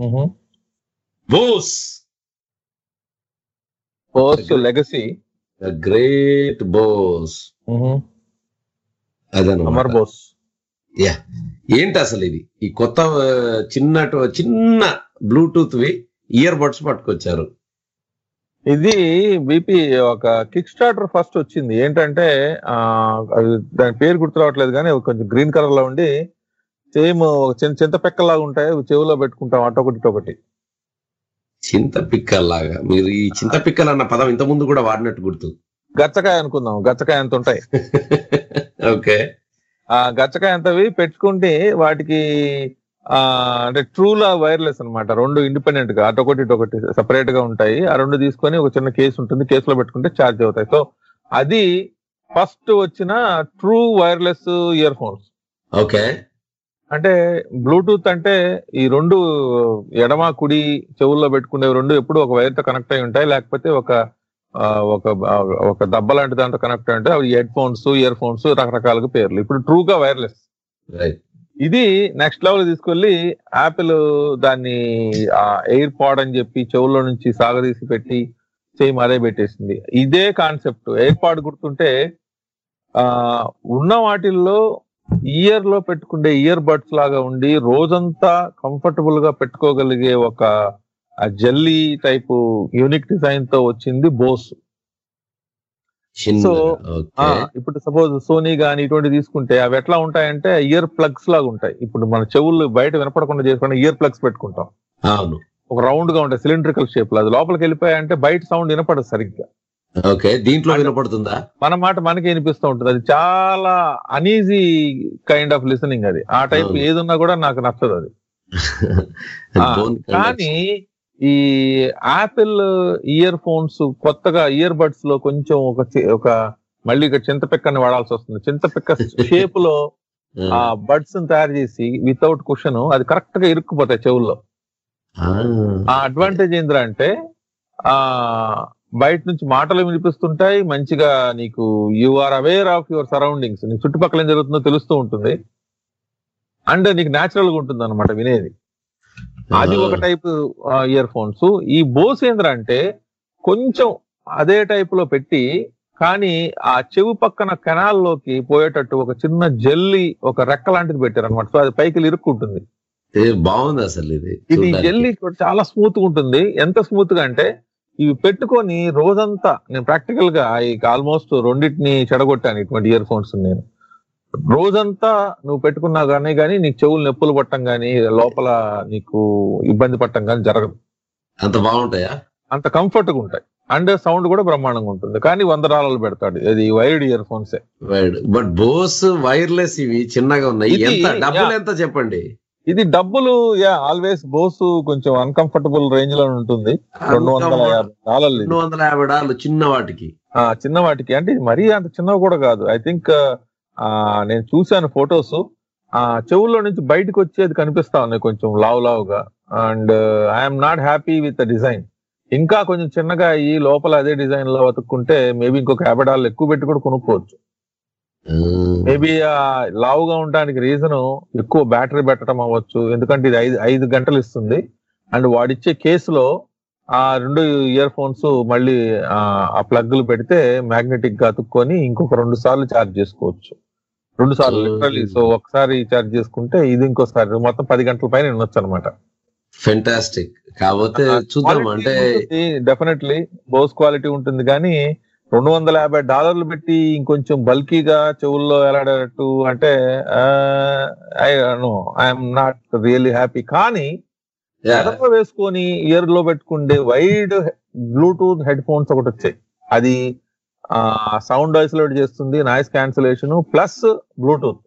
Bose post legacy great Bose Amar అదనమాట బోస్ యా ఏంటి అసలు ఇది ఈ కొత్త ఆ, చిన్న చిన్న బ్లూటూత్ వి ఇయర్ బడ్స్ పట్టుకొచ్చారు ఇది బీపీ ఒక కిక్ స్టార్టర్ ఫస్ట్ వచ్చింది ఏంటంటే ఆ అది దాని పేరు గుర్తు రావట్లేదు కానీ అది కొంచెం గ్రీన్ కలర్ లో ఉండి సేమ్ చిన్న చింత పెక్కలాగా ఉంటాయి అవి చెవులో పెట్టుకుంటాం అటొకటి ఇటొకటి చింత పిక్కల్లాగా మీరు ఈ చింత పిక్కలు అన్న పదం ఇంత ముందు కూడా వాడినట్టు గుర్తు గచ్చకాయ అనుకుందాం గచ్చకాయ అంత ఉంటాయి ఓకే ఆ గచ్చకాయ అంతవి పెట్టుకుంటే వాటికి ఆ అంటే ట్రూలా వైర్లెస్ అన్నమాట రెండు ఇండిపెండెంట్ గా అటొకటి ఇటొకటి సపరేట్ గా ఉంటాయి ఆ రెండు తీసుకొని ఒక చిన్న కేసు ఉంటుంది కేసులో పెట్టుకుంటే ఛార్జ్ అవుతాయి సో అది ఫస్ట్ వచ్చిన true wireless earphones okay అంటే బ్లూటూత్ అంటే ఈ రెండు ఎడమ కుడి చెవుల్లో పెట్టుకునే రెండు ఎప్పుడు ఒక వైర్ తో కనెక్ట్ అయి ఉంటాయి లేకపోతే ఒక ఆ, ఒక ఆ, ఒక దెబ్బ లాంటి దాంతో కనెక్ట్ అయి ఉంటాయి అవి హెడ్ ఫోన్స్ ఇయర్ ఫోన్స్ రకరకాలుగా పేర్లు ఇప్పుడు ట్రూగా వైర్లెస్ రైట్ ఇది నెక్స్ట్ లెవెల్ తీసుకెళ్లి యాపిల్ దాన్ని ఆ ఎయిర్ పాడ్ అని చెప్పి చెవుల్లో నుంచి సాగదీసి పెట్టి సేమ్ అదే పెట్టేసింది ఇదే కాన్సెప్ట్ ఎయిర్ పాడ్ గుర్తుంటే ఆ ఉన్న వాటిల్లో ఇయర్ లో పెట్టుకునే ఇయర్ బడ్స్ లాగా ఉండి రోజంతా కంఫర్టబుల్ గా పెట్టుకోగలిగే ఒక జల్లీ టైపు యూనిక్ డిజైన్ తో వచ్చింది బోస్ చిన్న So, ఆ, ఓకే ఇప్పుడు సపోజ్ సోనీ గానీ ఇటువంటి తీసుకుంటే అవి ఎట్లా ఉంటాయంటే ఇయర్ ప్లగ్స్ లాగా ఉంటాయి ఇప్పుడు మన చెవులు బయట వినపడకుండా చేసుకుని ఇయర్ ప్లగ్స్ పెట్టుకుంటాం అవును ఒక రౌండ్ గా ఉంటాయి సిలిండ్రికల్ షేప్ లో అది లోపలికి వెళ్ళిపోయాయంటే బయట సౌండ్ వినపడదు సరిగ్గా ఓకే దీంట్లో వినపడుతుందా మన మాట మనకి వినిపిస్తూ ఉంటుంది అది చాలా అనీజీ కైండ్ ఆఫ్ లిసనింగ్ అది ఆ టైప్ అవును. ఏది ఉన్నా కూడా నాకు నచ్చదు అది ఆ, Bone కానీ ఈ యాపిల్ ఇయర్ ఫోన్స్ కొత్తగా ఇయర్ బడ్స్ లో కొంచెం ఒక చి- ఒక మళ్ళీ ఇక్కడ చింతపిక్కని వాడాల్సి వస్తుంది చింతపిక్క షేప్ లో ఆ బడ్స్ తయారు చేసి వితౌట్ కుషన్ అది కరెక్ట్ గా ఇరుక్కుపోతాయి చెవుల్లో ఆ అడ్వాంటేజ్ ఏంద్రా అంటే ఆ బయట నుంచి మాటలు వినిపిస్తుంటాయి మంచిగా నీకు you are aware of your surroundings నీ చుట్టుపక్కల ఏం జరుగుతుందో తెలుస్తూ ఉంటుంది అండ్ నీకు న్యాచురల్ గా ఉంటుంది అనమాట వినేది అది ఒక టైప్ ఇయర్ ఫోన్స్ ఈ బోస్ ఏంద్రా అంటే కొంచెం అదే టైప్ లో పెట్టి కానీ ఆ చెవి పక్కన కెనాల్ లోకి పోయేటట్టు ఒక చిన్న జెల్లి ఒక రెక్క లాంటిది పెట్టారు అనమాట సో అది పైకి ఇరుక్కుంటుంది ఏ, బాగుంది అసలు ఇది ఇది చూడ్డానికి. జెల్లీ కూడా చాలా స్మూత్ గా ఉంటుంది ఎంత స్మూత్ గా అంటే ఇవి పెట్టుకొని రోజంతా నేను ప్రాక్టికల్ గా ఆల్మోస్ట్ రెండింటిని చెడగొట్టాను ఇటువంటి ఇయర్ ఫోన్స్ నేను రోజంతా నువ్వు పెట్టుకున్నా గానీ గానీ నీకు చెవులు నొప్పులు పట్టం గానీ లోపల నీకు ఇబ్బంది పట్టం గానీ జరగదు అంత బాగుంటాయా అంత కంఫర్ట్ గా ఉంటాయి అండ్ సౌండ్ కూడా బ్రహ్మాండంగా ఉంటుంది కానీ వంద డాలర్లు పెడతాడు ఇది wired earphones but Bose wireless ఇవి చిన్నగా ఉన్నాయి ఇది- ఎంత డబ్బులు యా. ఎంత చెప్పండి ఇది డబ్బులు యా ఆల్వేస్ బోస్ కొంచెం అన్కంఫర్టబుల్ రేంజ్ లో ఉంటుంది రెండు వందల యాభై డాలర్లు ఇది. రెండు వందల యాభై డాలర్లు చిన్న వాటికి ఆ చిన్న వాటికి అంటే ఇది మరీ అంత చిన్నవి కూడా కాదు ఐ థింక్ నేను చూశాను ఫొటోస్ ఆ చెవుల్లో నుంచి బయటకు వచ్చేది కనిపిస్తా ఉన్నాయి కొంచెం లావు లావుగా and I'm not happy with the design ఇంకా కొంచెం చిన్నగా అయ్యి లోపల అదే డిజైన్ లో వెతుక్కుంటే మేబీ ఇంకొక యాభై డాలర్లు ఎక్కువ పెట్టి కూడా కొనుక్కోవచ్చు మేబీ లావుగా ఉండడానికి రీజన్ ఎక్కువ బ్యాటరీ పెట్టడం అవ్వచ్చు ఎందుకంటే ఇది ఐదు ఐదు గంటలు ఇస్తుంది అండ్ వాడిచ్చే కేసులో ఆ రెండు ఇయర్ ఫోన్స్ మళ్ళీ ఆ, ఆ ప్లగ్లు పెడితే మ్యాగ్నెటిక్ గా అతుక్కొని ఇంకొక రెండు సార్లు ఛార్జ్ చేసుకోవచ్చు రెండు సార్లు లిటరలీ సో ఒకసారి ఛార్జ్ చేసుకుంటే ఇది ఇంకోసారి మొత్తం పది గంటల పైన వినొచ్చు అనమాట ఫెంటాస్టిక్ కాకపోతే చూద్దాం అంటే డెఫినెట్లీ బోస్ క్వాలిటీ ఉంటుంది కానీ రెండు వందల యాభై డాలర్లు పెట్టి ఇంకొంచెం బల్కీగా చెవుల్లో ఎలాడేటట్టు అంటే I know I'm not really happy కానీ ఎడమ వేసుకొని ఇయర్ లో పెట్టుకుంటే వైడ్ బ్లూటూత్ హెడ్ ఫోన్స్ ఒకటి వచ్చాయి అది సౌండ్ ఐసోలేట్ చేస్తుంది noise cancellation plus Bluetooth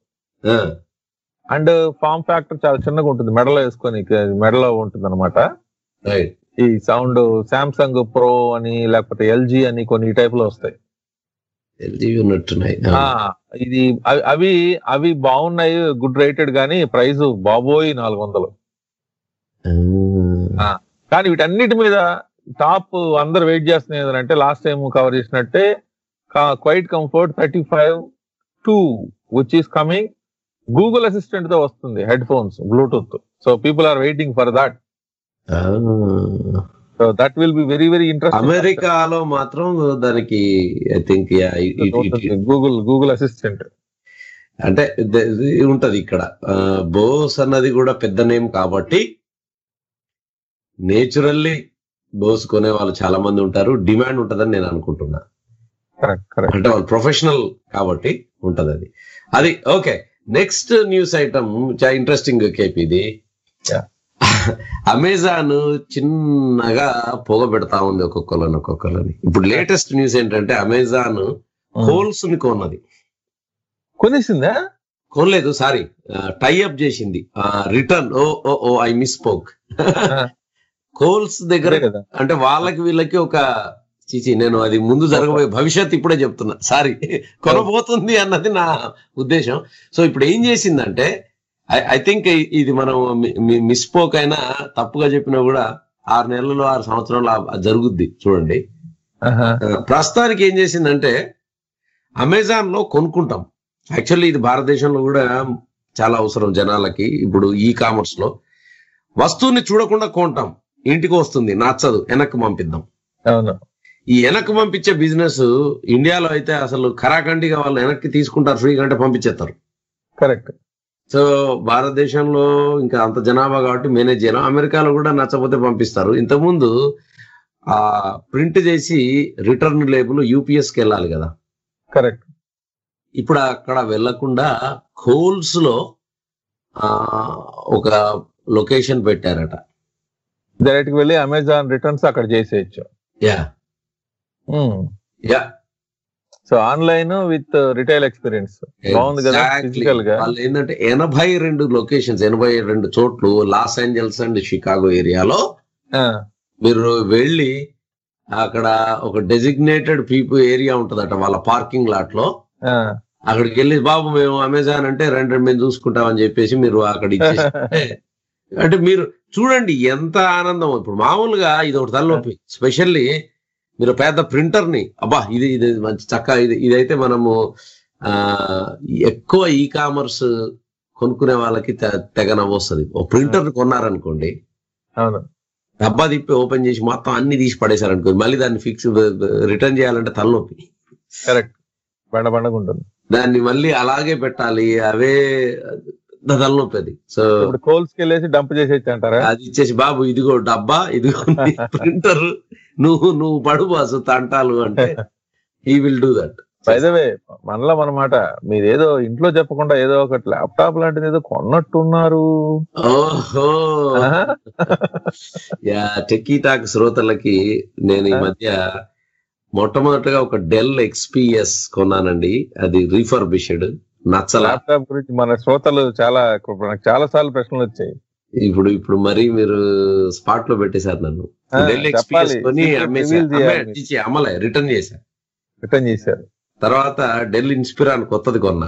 and form factor చాలా చిన్నగా ఉంటుంది మెడలో వేసుకొని మెడలో ఉంటుంది అనమాట రైట్ ఈ సౌండ్ సామ్సంగ్ ప్రో అని లేకపోతే ఎల్జీ అని కొన్ని ఈ టైప్ లో వస్తాయి ఎల్జీ ఉన్నట్టున్నాయి ఆ, ఇది అవి- అవి అవి బాగున్నాయి గుడ్ రేటెడ్ కానీ ప్రైస్ బాబోయ్ నాలుగు వందలు ఆ, కానీ వీటన్నిటి మీద టాప్ అందరు వెయిట్ చేస్తున్నది ఏంటంటే లాస్ట్ టైం కవర్ చేసినట్టే quiet comfort thirty five two which is coming Google assistant తో వస్తుంది headphones Bluetooth so people are waiting for that so that will be very very interesting అమెరికాలో మాత్రం దానికి I think Google Google assistant అంటే the- ఇది ఉంటది ఇక్కడ బోస్ అన్నది కూడా పెద్ద నేమ్ కాబట్టి నేచురల్లీ బోస్ కొనే వాళ్ళు చాలా మంది ఉంటారు డిమాండ్ ఉంటదని నేను అనుకుంటున్నా కరెక్ట్ కరెక్ట్ అంటే వాళ్ళు ప్రొఫెషనల్ కాబట్టి ఉంటది అది అది ఓకే నెక్స్ట్ న్యూస్ ఐటమ్ చాలా ఇంట్రెస్టింగ్ కేపీ ఇది Yeah. అమెజాన్ చిన్నగా పొగ పెడతా ఉంది ఒక్కొక్కరిని ఒక్కొక్కరిని ఇప్పుడు లేటెస్ట్ న్యూస్ ఏంటంటే అమెజాన్ హోల్స్ ని కొన్నది కొనేసిందా కొనలేదు సారీ టైఅప్ చేసింది రిటర్న్ ఓ ఓ ఓ ఐ మిస్ పోక్ కోల్స్ దగ్గర అదే కదా. అంటే వాళ్ళకి వీళ్ళకి ఒక చిచి నేను అది ముందు జరగబోయే భవిష్యత్ ఇప్పుడే చెప్తున్నా సారీ కొనబోతుంది అన్నది నా ఉద్దేశం సో ఇప్పుడు ఏం చేసిందంటే ఐ థింక్ ఇది మనం మిస్పోక్ అయినా తప్పుగా చెప్పినా కూడా ఆరు నెలలు ఆరు సంవత్సరాలు ఆ- జరుగుద్ది చూడండి ఆహా. ఆ, ప్రస్తుతానికి ఏం చేసిందంటే అమెజాన్ లో కొనుక్కుంటాం యాక్చువల్లీ ఇది భారతదేశంలో కూడా చాలా అవసరం జనాలకి ఇప్పుడు ఈ కామర్స్ లో వస్తువుని చూడకుండా కొంటాం ఇంటికి వస్తుంది నచ్చదు వెనక్కి పంపిద్దాం అవును ఈ వెనక్కి పంపించే బిజినెస్ ఇండియాలో అయితే అసలు ఖరాఖండిగా వాళ్ళు వెనక్కి తీసుకుంటారు ఫ్రీగా అంటే పంపించేస్తారు కరెక్ట్ సో భారతదేశంలో ఇంకా అంత జనాభా కాబట్టి మేనేజ్ చేయలేం అమెరికాలో కూడా నచ్చకపోతే పంపిస్తారు ఇంతకుముందు ఆ ప్రింట్ చేసి రిటర్న్ లేబుల్ యూపీఎస్కి వెళ్ళాలి కదా కరెక్ట్ ఇప్పుడు అక్కడ వెళ్లకుండా కోల్స్ లో ఆ, ఒక లొకేషన్ పెట్టారట డైరెక్ట్ కి వెళ్ళి అమెజాన్ రిటర్న్స్ అక్కడ చేసేయచ్చు yeah yeah so online with retail experience బాగుంది కదా Exactly. ఫిజికల్ గా వాళ్ళు ఏంటంటే ఎనభై రెండు లొకేషన్స్ ఎనభై రెండు చోట్లు లాస్ ఏంజల్స్ అండ్ షికాగో ఏరియాలో ఆ, మీరు వెళ్ళి అక్కడ ఒక డెసిగ్నేటెడ్ పీపుల్ ఏరియా ఉంటదట వాళ్ళ పార్కింగ్ లాట్ లో ఆ, అక్కడికి వెళ్ళి బాబు మేము అమెజాన్ అంటే రెండు రెండు మేము చూసుకుంటామని చెప్పేసి మీరు అక్కడ ఇచ్చేసి అంటే మీరు చూడండి ఎంత ఆనందం ఇప్పుడు మామూలుగా ఇది ఒకటి తలనొప్పి స్పెషల్లీ మీరు పెద్ద ప్రింటర్ ని అబ్బా ఇది ఇది మంచి చక్క ఇది ఇదైతే మనము ఆ ఎక్కువ ఈ కామర్స్ కొనుక్కునే వాళ్ళకి తె- తెగ నవ్వొస్తుంది ఓ ప్రింటర్ కొన్నారనుకోండి అవును డబ్బా తిప్పి ఓపెన్ చేసి మొత్తం అన్ని తీసి పడేశారనుకో మళ్ళీ దాన్ని ఫిక్స్ రిటర్న్ చేయాలంటే తలనొప్పి కరెక్ట్ బండ బండగా ఉంటుంది దాన్ని మళ్ళీ అలాగే పెట్టాలి అవే ద- తలనొప్పి అది సో ఇప్పుడు కోల్స్ కి వెళ్ళేసి డంప్ చేసేసి అంటారా అది ఇచ్చేసి బాబు ఇదిగో డబ్బా ఇదిగో ప్రింటర్ నువ్వు నువ్వు పడు బాసు తంటాలు అంటే ఈ విల్ డూ దట్ బైదవే మనలో మనమాట మీరు ఏదో ఇంట్లో చెప్పకుండా ఏదో ఒకటి ల్యాప్టాప్ లాంటిది ఏదో కొన్నట్టున్నారు ఓహో ఆహా. యా టెక్కీ టాక్ శ్రోతలకి నేను ఈ మధ్య మొట్టమొదటిగా ఒక డెల్ ఎక్స్పీఎస్ కొన్నానండి అది రీఫర్బిష్డ్ నచ్చలా ల్యాప్టాప్ గురించి మన శ్రోతలు చాలా మనకు చాలా సార్లు ప్రశ్నలు వచ్చాయి ఇప్పుడు ఇప్పుడు మరీ మీరు స్పాట్ లో పెట్టేశారు నన్ను ఆ, డెల్ చెప్పాలి. ఎక్స్పీఎస్ కొని Secret అమ్మేసి reveal చేయాలి అమ్మే- ఇచ్చి అమ్మలే రిటర్న్ చేశా రిటర్న్ చేశారు తర్వాత డెల్ ఇన్స్పిరాన్ కొత్తది కొన్నా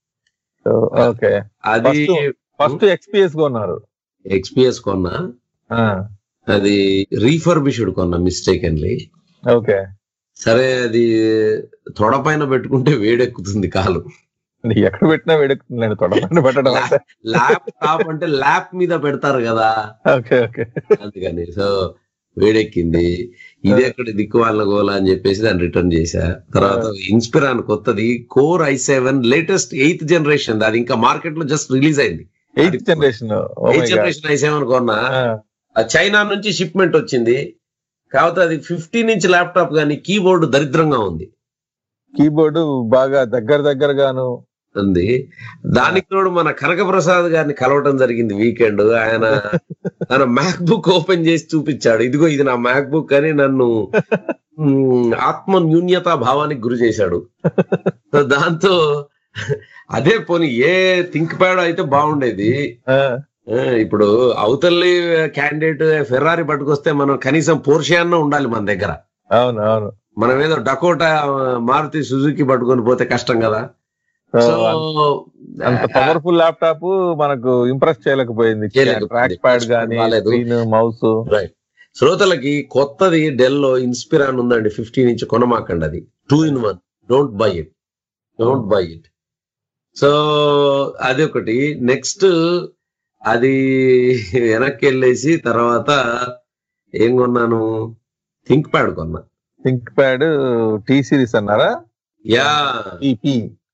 ఓకే అది ఫస్ట్ ఎక్స్పీఎస్ కొన్నారు ఎక్స్పీఎస్ కొన్నా ఆ, అది రీఫర్బిష్డ్ కొన్నా మిస్టేకెన్లీ ఓకే సరే అది తొడ పైన పెట్టుకుంటే వేడెక్కుతుంది కాలు నీకు ఎక్కడ పెట్టినా వేడెక్కుతుందండి తొడపండి పెట్టడం అంటే ల్యాప్టాప్ అంటే ల్యాప్ మీద పెడతారు కదా ఓకే ఓకే అందుకని సో వేడెక్కింది ఇది ఎక్కడ దిక్కు వాళ్ళ గోల అని చెప్పేసి దాన్ని రిటర్న్ చేశా తర్వాత ఇన్స్పిరాన్ కొత్తది core i seven latest eighth generation అది ఇంకా మార్కెట్ లో జస్ట్ రిలీజ్ అయింది eighth generation eighth generation i seven కొన్నా ఆ చైనా నుంచి షిప్మెంట్ వచ్చింది కాకపోతే అది ఫిఫ్టీన్ ఇంచ్ ల్యాప్టాప్ కానీ కీబోర్డ్ దరిద్రంగా ఉంది కీబోర్డ్ బాగా దగ్గర దగ్గరగాను ఉంది దానికి తోడు మన కనకప్రసాద్ గారిని కలవటం జరిగింది వీకెండ్ ఆయన తన మ్యాక్ బుక్ ఓపెన్ చేసి చూపించాడు ఇదిగో ఇది నా మ్యాక్ బుక్ అని నన్ను మ్, ఆత్మ న్యూన్యతా భావానికి గురి చేశాడు సో దాంతో అదే పోనీ ఏ థింక్ ప్యాడ్ అయితే బాగుండేది ఆ, ఆ, ఇప్పుడు అవతల్లి క్యాండిడేట్ ఫెర్రారీ పట్టుకొస్తే మనం కనీసం పోర్షే అన్న ఉండాలి మన దగ్గర అవును అవును మనం ఏదో డకోటా మారుతి సుజుకి పట్టుకొని పోతే కష్టం కదా సో సో అంత పవర్ఫుల్ ల్యాప్టాప్ మనకు ఇంప్రెస్ చేయలేకపోయింది చేయలేకపోయింది. ట్రాక్ ప్యాడ్ గానీ బాలేదు. స్క్రీన్ మౌస్ రైట్ శ్రోతలకి కొత్తది డెల్ లో ఇన్స్పిరాన్ ఉందండి ఫిఫ్టీన్ ఇంచ్ కొనమాకండి అది two in one don't buy it don't buy it so అది ఒకటి నెక్స్ట్ అది వెనక్కి వెళ్ళేసి తర్వాత ఏం కొన్నాను థింక్ ప్యాడ్ కొన్నా థింక్ ప్యాడ్ టీ సిరీస్ అన్నారా యా ఈపీ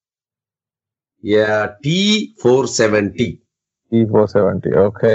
yeah T four seventy E four seventy okay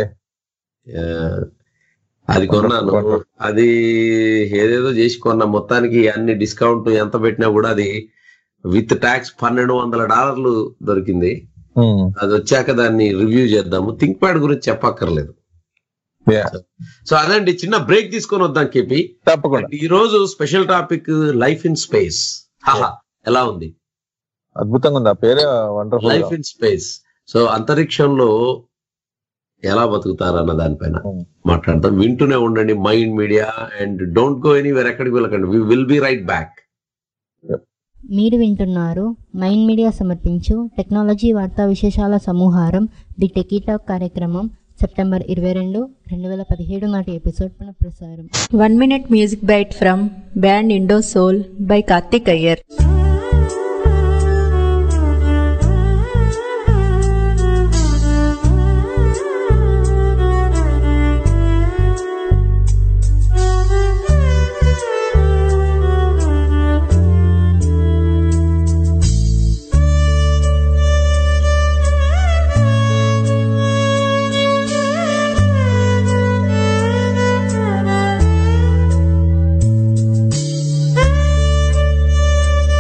అది కొన్నాను అది ఏదేదో చేసి కొన్నా మొత్తానికి అన్ని డిస్కౌంట్ ఎంత పెట్టినా కూడా అది విత్ ట్యాక్స్ పన్నెండు వందల డాలర్లు దొరికింది అది వచ్చాక దాన్ని రివ్యూ చేద్దాము థింక్ ప్యాడ్ గురించి చెప్పక్కర్లేదు సో అదండి చిన్న బ్రేక్ తీసుకొని వద్దాం కేపీ తప్పకుండా ఈ రోజు special topic life in space ఎలా ఉంది అద్భుతంగా ఉంది ఆ పేరే wonderful life in space so అంతరిక్షంలో ఎలా బతుకుతారన్న దానిపైన మాట్లాడదాం వింటూనే ఉండండి Mind media and don't go anywhere ఎక్కడికి వెళ్ళకండి we will be right back మీరు వింటున్నారు మైండ్ మీడియా సమర్పించు టెక్నాలజీ వార్తా విశేషాల సమూహారం ది టెకీటాక్ కార్యక్రమం సెప్టెంబర్ ఇరవై రెండు రెండు వేల పదిహేడు నాటి ఎపిసోడ్ పునః ప్రసారం One minute music bite from band Indo Soul by Karthik Iyer. Thank you.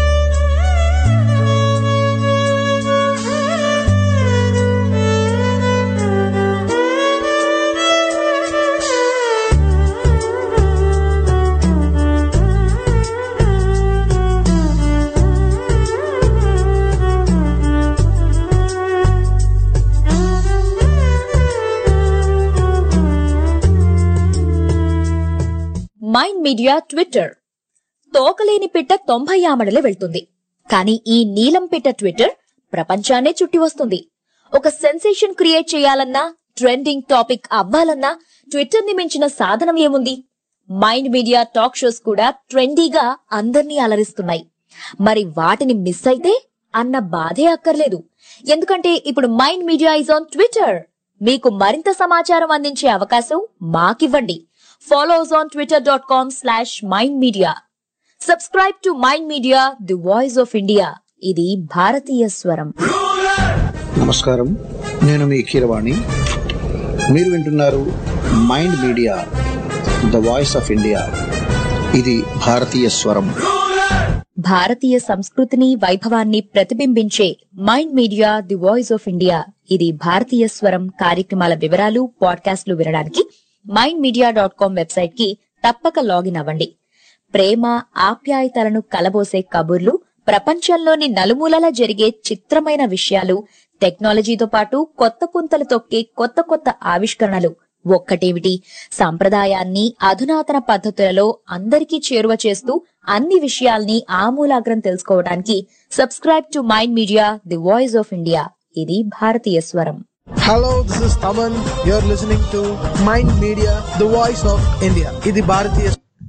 Mind Media Twitter తోకలేని పిట్ట తొంభై ఆమడలు వెళ్తుంది కానీ ఈ నీలం పిట్ట ట్విట్టర్ ప్రపంచాన్నే చుట్టి వస్తుంది ఒక సెన్సేషన్ క్రియేట్ చేయాలన్నా ట్రెండింగ్ టాపిక్ అవ్వాలన్నా ట్విట్టర్ ని మించిన సాధనం ఏముంది మైండ్ మీడియా టాక్ షోస్ కూడా ట్రెండీగా అందర్నీ అలరిస్తున్నాయి మరి వాటిని మిస్ అయితే అన్న బాధే అక్కర్లేదు ఎందుకంటే ఇప్పుడు Mind Media is on Twitter మీకు మరింత సమాచారం అందించే అవకాశం మాకివ్వండి follow us on Twitter dot com slash mind Media subscribe to Mind Media the voice of India ఇది భారతీయ స్వరం నమస్కారం నేను మీ కీరవాణి మీరు వింటున్నారు Mind Media the voice of India ఇది భారతీయ స్వరం భారతీయ సంస్కృతిని వైభవాన్ని ప్రతిబింబించే Mind Media the voice of India ఇది భారతీయ స్వరం కార్యక్రమాల వివరాలు పాడ్కాస్ట్లు వినడానికి Mind media dot com website కి తప్పక లాగిన్ అవ్వండి ప్రేమ ఆప్యాయతలను కలబోసే కబుర్లు ప్రపంచంలోని నలుమూలలా జరిగే చిత్రమైన విషయాలు టెక్నాలజీతో పాటు కొత్త పుంతలు తొక్కే కొత్త కొత్త ఆవిష్కరణలు ఒక్కటేమిటి సంప్రదాయాన్ని అధునాతన పద్ధతులలో అందరికీ చేరువ చేస్తూ అన్ని విషయాల్ని ఆమూలాగ్రం తెలుసుకోవడానికి subscribe to Mind Media the voice of India ఇది భారతీయ స్వరం Hello, this is Taman. You're listening to Mind Media, the voice of India. ఇది భారతీయ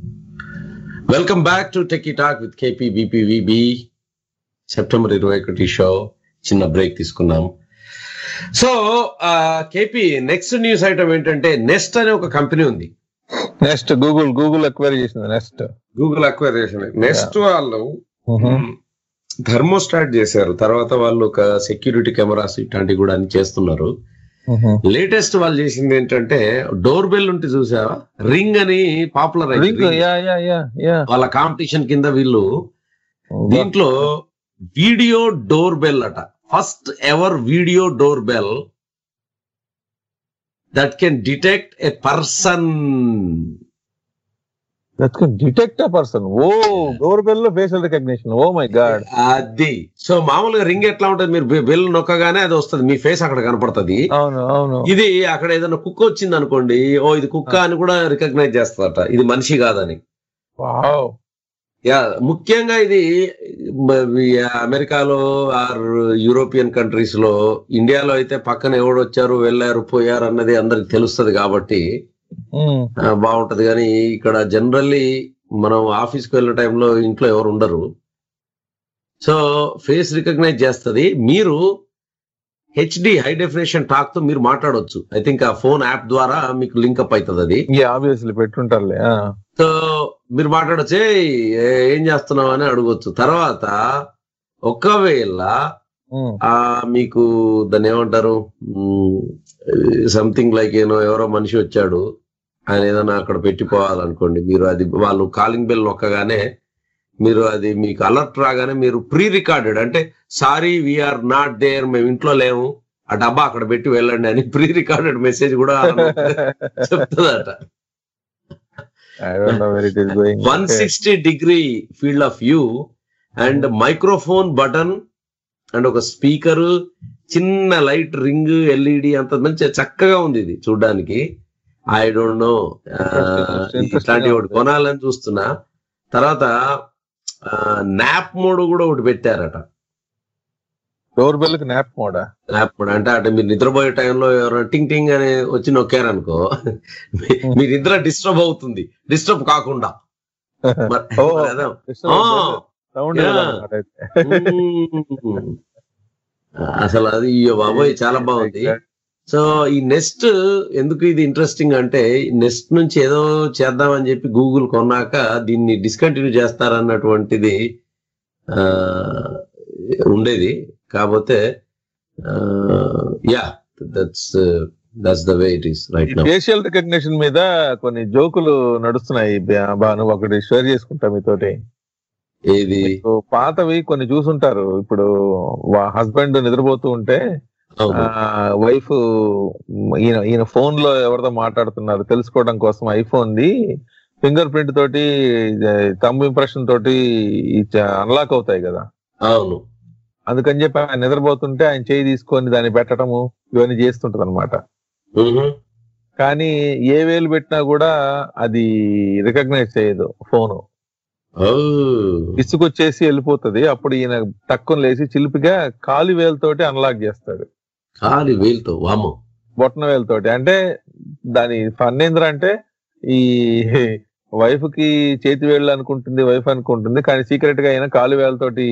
welcome back to techie talk with KP BPVB September ఇరవై ఒకటి షో చిన్న break తీసుకున్నాం so KP next news item ఏంటంటే నెస్ట్ అనే ఒక కంపెనీ ఉంది నెక్స్ట్ గూగుల్ గూగుల్ అక్వైర్ చేసింది నెక్స్ట్ గూగుల్ అక్వైర్ చేసిన నెక్స్ట్ వాళ్ళు థర్మోస్టాట్ చేశారు తర్వాత వాళ్ళు ఒక సెక్యూరిటీ కెమెరాస్ ఇట్లాంటివి కూడా అన్ని చేస్తున్నారు లేటెస్ట్ వాళ్ళు చేసింది ఏంటంటే డోర్ బెల్ ఉంటే చూసావా రింగ్ అని popular Ring yeah yeah yeah yeah వాళ్ళ కాంపిటీషన్ కింద వీళ్ళు దీంట్లో వీడియో డోర్ బెల్ అట first ever video doorbell that can detect a person that can detect a person oh doorbell లో facial recognition oh my god అది so మామూలుగా Ring ఎట్లా ఉంటుంది మీరు బెల్ నొక్కగానే అది వస్తుంది మీ ఫేస్ అక్కడ కనపడుతుంది అవును అవును ఇది అక్కడ ఏదైనా కుక్క వచ్చింది అనుకోండి ఓ ఇది కుక్క అని కూడా రికగ్నైజ్ చేస్తారట ఇది మనిషి కాదని వావ్ యా ముఖ్యంగా ఇది మ- ఈ అమెరికాలో ఆర్ యూరోపియన్ కంట్రీస్ లో ఇండియాలో అయితే పక్కన ఎవడు వచ్చారు వెళ్ళారు పోయారు అన్నది అందరికి తెలుస్తుంది కాబట్టి ఆ, బాగుంటది కానీ ఇక్కడ జనరల్లీ మనం ఆఫీస్ కి వెళ్ళే టైంలో ఇంట్లో ఎవరు ఉండరు సో ఫేస్ రికగ్నైజ్ చేస్తది మీరు హెచ్డి హై డెఫినేషన్ టాక్ తో మీరు మాట్లాడొచ్చు ఐ థింక్ ఆ ఫోన్ యాప్ ద్వారా మీకు లింక్ అప్ అవుతుంది అది ఆబ్వియస్లీ పెట్టుంటారులే ఆ. సో మీరు మాట్లాడొచ్చు "ఏయ్, ఏ- ఏం చేస్తున్నావు అని అడగొచ్చు తర్వాత ఒకవేళ ఆ మీకు దాన్ని ఏమంటారు సంథింగ్ లైక్ ఏనో ఎవరో మనిషి వచ్చాడు ఆయన ఏదైనా అక్కడ పెట్టిపోవాలనుకోండి మీరు అది వాళ్ళు కాలింగ్ బెల్ నొక్కగానే మీరు అది మీకు అలర్ట్ రాగానే మీరు ప్రీ రికార్డెడ్ అంటే సారీ వీఆర్ నాట్ దేర్ మేము ఇంట్లో లేము ఆ డబ్బా అక్కడ పెట్టి వెళ్ళండి అని ప్రీ రికార్డెడ్ మెసేజ్ కూడా చెప్తుందట I don't know where it is going. One Okay. Sixty degree field of view and microphone button and ఒక స్పీకర్ చిన్న లైట్ రింగ్ ఎల్ఈడి అంత మంచి చక్కగా ఉంది ఇది చూడడానికి ఐ డోంట్ నో ఇట్లాంటి ఒకటి కొనాలని చూస్తున్నా తర్వాత నాప్ మోడ్ కూడా ఒకటి పెట్టారట డోర్ బెల్ కి నాప్ మోడా నాప్ మోడ్ అంటే అంటే మీరు నిద్రపోయే టైంలో ఎవరైనా టింగ్ టింగ్ అని వచ్చి నొక్కారనుకో మీ- మీ నిద్ర డిస్టర్బ్ అవుతుంది డిస్టర్బ్ కాకుండా మరి- ఓ, మరి అదే. disturb ఆ, అవుతుంది. Sound yeah. వెళ్ళాలన్నమాట అయితే. మ్మ్. అసలు అది అయ్యో బాబోయ్ చాలా బాగుంది సో ఈ నెక్స్ట్ ఎందుకు ఇది ఇంట్రెస్టింగ్ అంటే నెక్స్ట్ నుంచి ఏదో చేద్దామని చెప్పి గూగుల్ కొన్నాక దీన్ని డిస్కంటిన్యూ చేస్తారన్నటువంటిది ఆ, ఉండేది కాకపోతే yeah that's that's the way it is right now facial recognition మీద కొన్ని జోకులు నడుస్తున్నాయి బా- బా నువ్వు ఒకటి షేర్ చేసుకుంటా మీతోటి ఏది మీకు పాతవి కొన్ని చూసుంటారు ఇప్పుడు హస్బెండ్ నిద్రపోతూ ఉంటే వైఫ్ ఈయన ఈయన ఫోన్ లో ఎవరితో మాట్లాడుతున్నారు తెలుసుకోవడం కోసం ఐఫోన్ ది ఫింగర్ ప్రింట్ తోటి థంబ్ ఇంప్రెషన్ తోటి అన్లాక్ అవుతాయి కదా అవును అందుకని చెప్పి ఆయన నిద్రపోతుంటే ఆయన చేయి తీసుకొని దాన్ని పెట్టడము ఇవన్నీ చేస్తుంటది అనమాట కానీ ఏ వేలు పెట్టినా కూడా అది రికగ్నైజ్ చేయదు ఫోను ఇసుకొచ్చేసి వెళ్ళిపోతుంది అప్పుడు ఈయన తక్కువ లేచి చిలిపిగా కాలి వేలుతోటి అన్లాక్ చేస్తాడు కాలి వేలుతో వామో బొట్టన వేలుతోటి అంటే దాని ఫన్ ఏంద్ర అంటే ఈ వైఫ్ కి చేతి వేళ్ళు అనుకుంటుంది వైఫ్ అనుకుంటుంది కానీ సీక్రెట్ గా అయినా కాలు వేలతోటి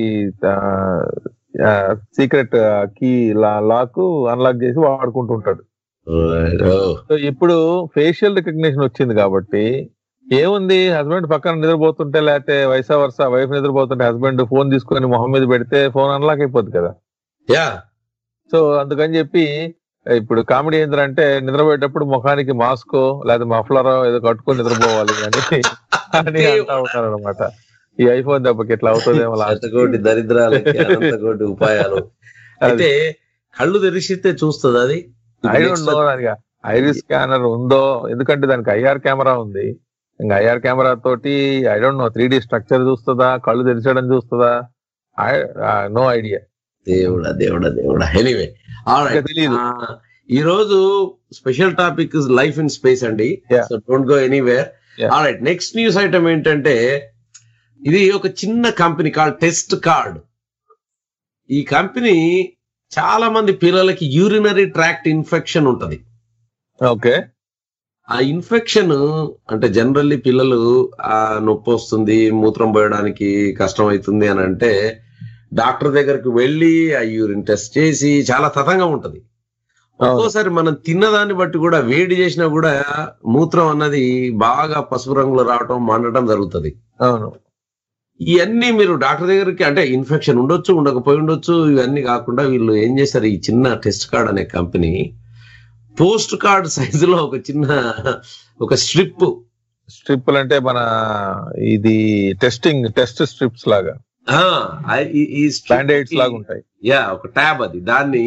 సీక్రెట్ కీ లాక్ అన్లాక్ చేసి వాడుకుంటూ ఉంటాడు సో ఇప్పుడు ఫేషియల్ రికగ్నిషన్ వచ్చింది కాబట్టి ఏముంది హస్బెండ్ పక్కన నిద్రపోతుంటే లేకపోతే వైసా వర్స వైఫ్ నిద్రపోతుంటే హస్బెండ్ ఫోన్ తీసుకొని మొహం మీద పెడితే ఫోన్ అన్లాక్ అయిపోద్ది కదా యా సో అందుకని చెప్పి ఇప్పుడు కామెడీ ఏంటంటే నిద్రపోయేటప్పుడు ముఖానికి మాస్కో లేదా మఫ్లరో ఏదో కట్టుకొని నిద్రపోవాలి అని అని అంటా ఉంటారు అనమాట ఈ ఐఫోన్ దెబ్బకి ఇట్లా అవుతుందేమో లాస్ట్ కోటి దరిద్రాలకి అనంత కోటి ఉపాయాలు అయితే కళ్ళు తెరిచితే చూస్తుంది అది ఐ డోంట్ నో దానికి ఐరిస్ స్కానర్ ఉందో ఎందుకంటే దానికి ఐఆర్ కెమెరా ఉంది ఇంకా ఐఆర్ కెమెరా తోటి I don't know three D structure చూస్తుందా కళ్ళు తెరిచడం చూస్తుందా నో ఐడియా దేవుడా దేవుడా దేవుడా ఎనీవే తెలీదు ఈ రోజు special topic life in space అండి so don't go anywhere right next news item ఏంటంటే ఇది ఒక చిన్న కంపెనీ కాల్ టెస్ట్ కార్డ్ ఈ కంపెనీ చాలా మంది పిల్లలకి యూరినరీ ట్రాక్ట్ ఇన్ఫెక్షన్ ఉంటది ఓకే ఆ ఇన్ఫెక్షన్ అంటే జనరల్లీ పిల్లలు ఆ నొప్పి వస్తుంది మూత్రం పోయడానికి కష్టం అవుతుంది అని అంటే డాక్టర్ దగ్గరికి వెళ్ళి ఆ యూరిన్ టెస్ట్ చేసి చాలా తతంగా ఉంటది ఒక్కోసారి మనం తిన్నదాన్ని బట్టి కూడా వేడి చేసినా కూడా మూత్రం అన్నది బాగా పసుపు రంగులో రావటం మండటం జరుగుతుంది అవును ఇవన్నీ మీరు డాక్టర్ దగ్గరికి అంటే ఇన్ఫెక్షన్ ఉండొచ్చు ఉండకపోయి ఉండొచ్చు ఇవన్నీ కాకుండా వీళ్ళు ఏం చేశారు ఈ చిన్న టెస్ట్ కార్డ్ అనే కంపెనీ పోస్ట్ కార్డ్ సైజులో ఒక చిన్న ఒక స్ట్రిప్ స్ట్రిప్ అంటే మన ఇది టెస్టింగ్ టెస్ట్ స్ట్రిప్స్ లాగా ఈ బ్యాండేడ్స్ లాగా ఉంటాయి యా ఒక ట్యాబ్ అది దాన్ని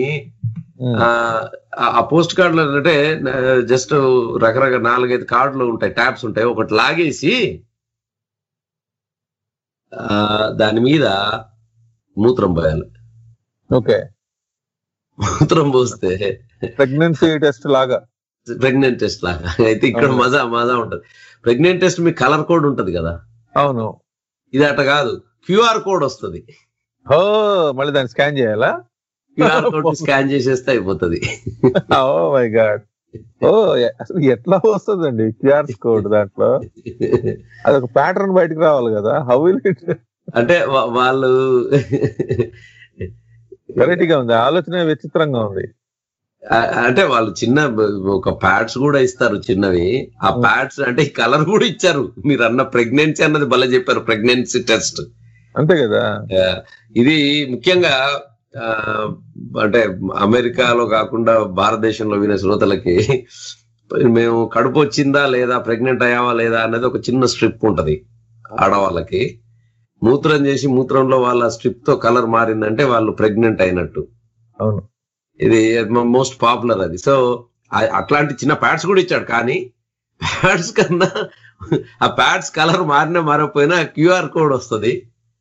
ఆ పోస్ట్ కార్డులో అంటే జస్ట్ రకరకాల నాలుగైదు కార్డులు ఉంటాయి ట్యాబ్స్ ఉంటాయి ఒకటి లాగేసి దాని మీద మూత్రం పోయాలి ఓకే మూత్రం పోస్తే ప్రెగ్నెన్సీ టెస్ట్ లాగా ప్రెగ్నెంట్ టెస్ట్ లాగా అయితే ఇక్కడ మజా మజా ఉంటది ప్రెగ్నెంట్ టెస్ట్ మీకు కలర్ కోడ్ ఉంటది కదా అవును ఇది అట కాదు క్యూఆర్ కోడ్ వస్తుంది ఓ మళ్ళీ దాన్ని స్కాన్ చేయాలా క్యూఆర్ కోడ్ స్కాన్ చేసేస్తే అయిపోతుంది ఓ మై గాడ్ ఓ అసలు ఎట్లా వస్తుందండి క్యూఆర్ కోడ్ దాంట్లో అదొక ప్యాటర్న్ బయటకు రావాలి కదా హౌ విల్ ఇట్ అంటే వాళ్ళు వెరైటీగా ఉంది ఆలోచన విచిత్రంగా ఉంది అంటే వాళ్ళు చిన్న ఒక ప్యాడ్స్ కూడా ఇస్తారు చిన్నవి ఆ ప్యాడ్స్ అంటే ఈ కలర్ కూడా ఇచ్చారు మీరు అన్న ప్రెగ్నెన్సీ అన్నది భలే చెప్పారు ప్రెగ్నెన్సీ టెస్ట్ అంతే కదా ఇది ముఖ్యంగా అంటే అమెరికాలో కాకుండా భారతదేశంలో వినే శ్రోతలకి మేము కడుపు వచ్చిందా లేదా ప్రెగ్నెంట్ అయ్యావా లేదా అనేది ఒక చిన్న స్ట్రిప్ ఉంటది ఆడవాళ్ళకి మూత్రం చేసి మూత్రంలో వాళ్ళ స్ట్రిప్ తో కలర్ మారిందంటే వాళ్ళు ప్రెగ్నెంట్ అయినట్టు అవును ఇది మోస్ట్ పాపులర్ అది సో అట్లాంటి చిన్న ప్యాడ్స్ కూడా ఇచ్చాడు కానీ ప్యాడ్స్ కన్నా ఆ ప్యాడ్స్ కలర్ మారినా మారకపోయినా క్యూఆర్ కోడ్ వస్తుంది